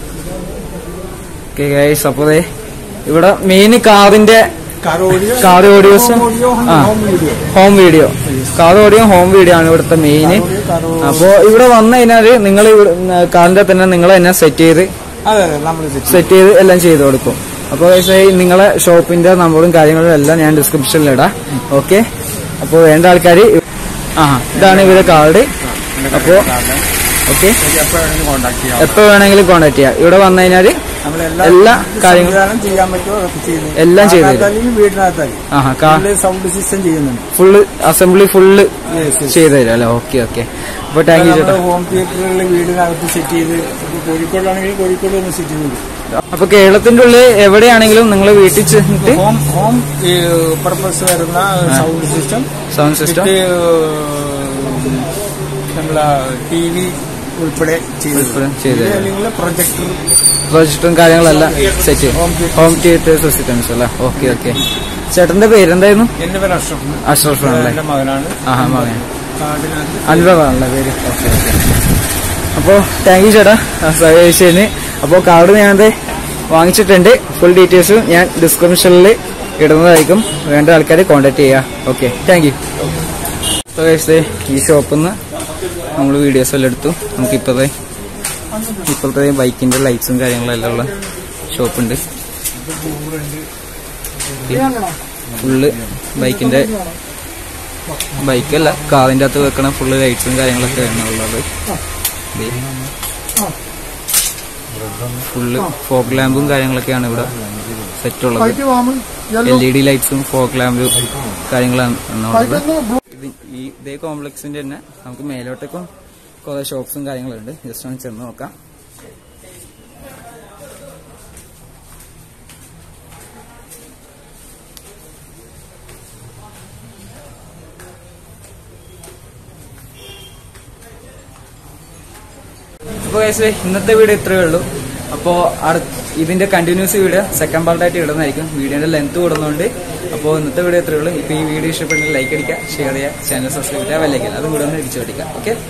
ഓക്കെ ഗൈസ് അപ്പൊ ദേ ഇവിടെ മെയിൻ കാറിന്റെ car audio car audios home audio ആ home video home video car audio home video ആണ് ഇവിടുത്തെ മെയിൻ കാർ ഓഡിയോ അപ്പോ ഇവിടെ വന്നു കഴിഞ്ഞാല് നിങ്ങൾ കാറിന്റെ തന്നെ നിങ്ങൾ തന്നെ സെറ്റ് ചെയ്ത് അതെ അതെ നമ്മൾ സെറ്റ് സെറ്റ് ചെയ്ത് എല്ലാം ചെയ്ത് കൊടുക്കും അപ്പോൾ guys, ഈ നിങ്ങളെ ഷോപ്പിന്റെ നമ്പറും കാര്യങ്ങളും എല്ലാം ഞാൻ ഡിസ്ക്രിപ്ഷനിൽ ഇടാം ഓക്കെ അപ്പോൾ വേണ്ട ആൾക്കാർ ആ ഇതാണ് ഇവരുടെ കാർഡ് അപ്പോ ഓക്കെ എപ്പോൾ വേണമെങ്കിലും കോൺടാക്ട് ചെയ്യാം എപ്പോ വേണമെങ്കിലും കോൺടാക്ട് ചെയ്യാം ഇവിടെ വന്നു കഴിഞ്ഞാല് നമ്മളെല്ലാ എല്ലാ കാര്യങ്ങളും സംവിധാനം ചെയ്യാൻ പറ്റുമോ അതൊക്കെ ചെയ്യുന്നു എല്ലാം ചെയ്തു തരും. അല്ലെങ്കിൽ വീടിനകത്തായി ആഹാ കാ സൗണ്ട് സിസ്റ്റം ചെയ്യുന്നുണ്ട് full assembly full Yes, yes. ചെയ്തു തരും അല്ലേ ഓക്കെ ഓക്കെ അപ്പൊ താങ്ക് യു ചേട്ടാ ഹോം തിയേറ്ററുകളിൽ വീടിനകത്ത് സെറ്റ് ചെയ്ത് ഇപ്പൊ കോഴിക്കോടാണെങ്കിൽ കോഴിക്കോട് ഒന്ന് സെറ്റ് ചെയ്ത് അപ്പൊ കേരളത്തിന്റെ ഉള്ളിൽ എവിടെയാണെങ്കിലും നിങ്ങൾ വീട്ടിൽ ചെന്നിട്ട് ഹോം ഹോം പർപ്പസ് വരുന്ന സൗണ്ട് സിസ്റ്റം സൗണ്ട് സിസ്റ്റം നമ്മളെ ടി വി ഉൾപ്പെടെ ചെയ്ത് ഉൾപ്പെടെ ചെയ്ത് തരും. അല്ലെങ്കിൽ പ്രൊജക്ടർ പ്രൊജക്ടറും കാര്യങ്ങളെല്ലാം സെറ്റ് ചെയ്യും Home theatre. Home theatre systems അല്ലേ ഓക്കെ ഓക്കെ ചേട്ടന്റെ പേരെന്തായിരുന്നു എന്റെ പേര് അഷ്റഫ് അഷ്റഫ് ആണല്ലേ എന്റെ മകനാണ് ആഹാ മകൻ കാർഡിനകത്ത് അൻവറാണല്ലേ പേര് ഓക്കെ ഓക്കെ അപ്പോൾ താങ്ക് യു ചേട്ടാ സജീഷന് അപ്പോൾ കാർഡ് ഞാനത് വാങ്ങിച്ചിട്ടുണ്ട് ഫുൾ ഡീറ്റെയിൽസ് ഞാൻ ഡിസ്ക്രിപ്ഷനിൽ ഇടുന്നതായിരിക്കും വേണ്ട ആൾക്കാരെ കോൺടാക്ട് ചെയ്യുക ഓക്കെ താങ്ക് യു അപ്പോൾ guys, ദേ ഈ ഷോപ്പിൽ നിന്ന് നമ്മൾ വീഡിയോസ് എല്ലാം എടുത്തു നമുക്ക് ഇപ്പോഴത്തെ ഇപ്പോഴത്തെ ബൈക്കിന്റെ ലൈറ്റ്സും കാര്യങ്ങളെല്ലാം ഉള്ള ഷോപ്പുണ്ട് ഫുള്ള് ബൈക്കിന്റെ ബൈക്കല്ല കാറിന്റെ അകത്ത് വെക്കണ ഫുള്ള് ലൈറ്റ്സും കാര്യങ്ങളൊക്കെ ആണ് ഉള്ളത് ദേ. ഫുള്ള് ഫോഗ് ലാമ്പും കാര്യങ്ങളൊക്കെയാണ് ഇവിടെ സെറ്റ് ഉള്ളത് എൽ ഇ ഡി ലൈറ്റ്സും ഫോഗ് ലാമ്പും കാര്യങ്ങളാണ് ഉള്ളത് ഇത് ഈ ഇതേ കോംപ്ലക്സിന്റെ തന്നെ നമുക്ക് മേലോട്ടേക്കും കുറെ ഷോപ്സും കാര്യങ്ങളുണ്ട് ജസ്റ്റ് ഒന്ന് ചെന്ന് നോക്കാം അപ്പോൾ guys, ഇന്നത്തെ വീഡിയോ ഇത്രയേ ഉള്ളൂ അപ്പോൾ ഇതിന്റെ കണ്ടിന്യൂസ് വീഡിയോ സെക്കൻഡ് പാർട്ടായിട്ട് ഇടുന്നതായിരിക്കും വീഡിയോന്റെ ലെങ്ത് കൂടുന്നതുകൊണ്ട് അപ്പോൾ ഇന്നത്തെ വീഡിയോ ഇത്രയേ ഉള്ളൂ ഇപ്പോൾ ഈ വീഡിയോ ഇഷ്ടപ്പെട്ടെങ്കിൽ ലൈക്ക് അടിക്കുക ഷെയർ ചെയ്യുക ചാനൽ സബ്സ്ക്രൈബ് ചെയ്യുക വെല്ലയ്ക്കുക അതും കൂടെ ഒന്ന് ഇടിച്ചു പഠിക്കുക ഓക്കെ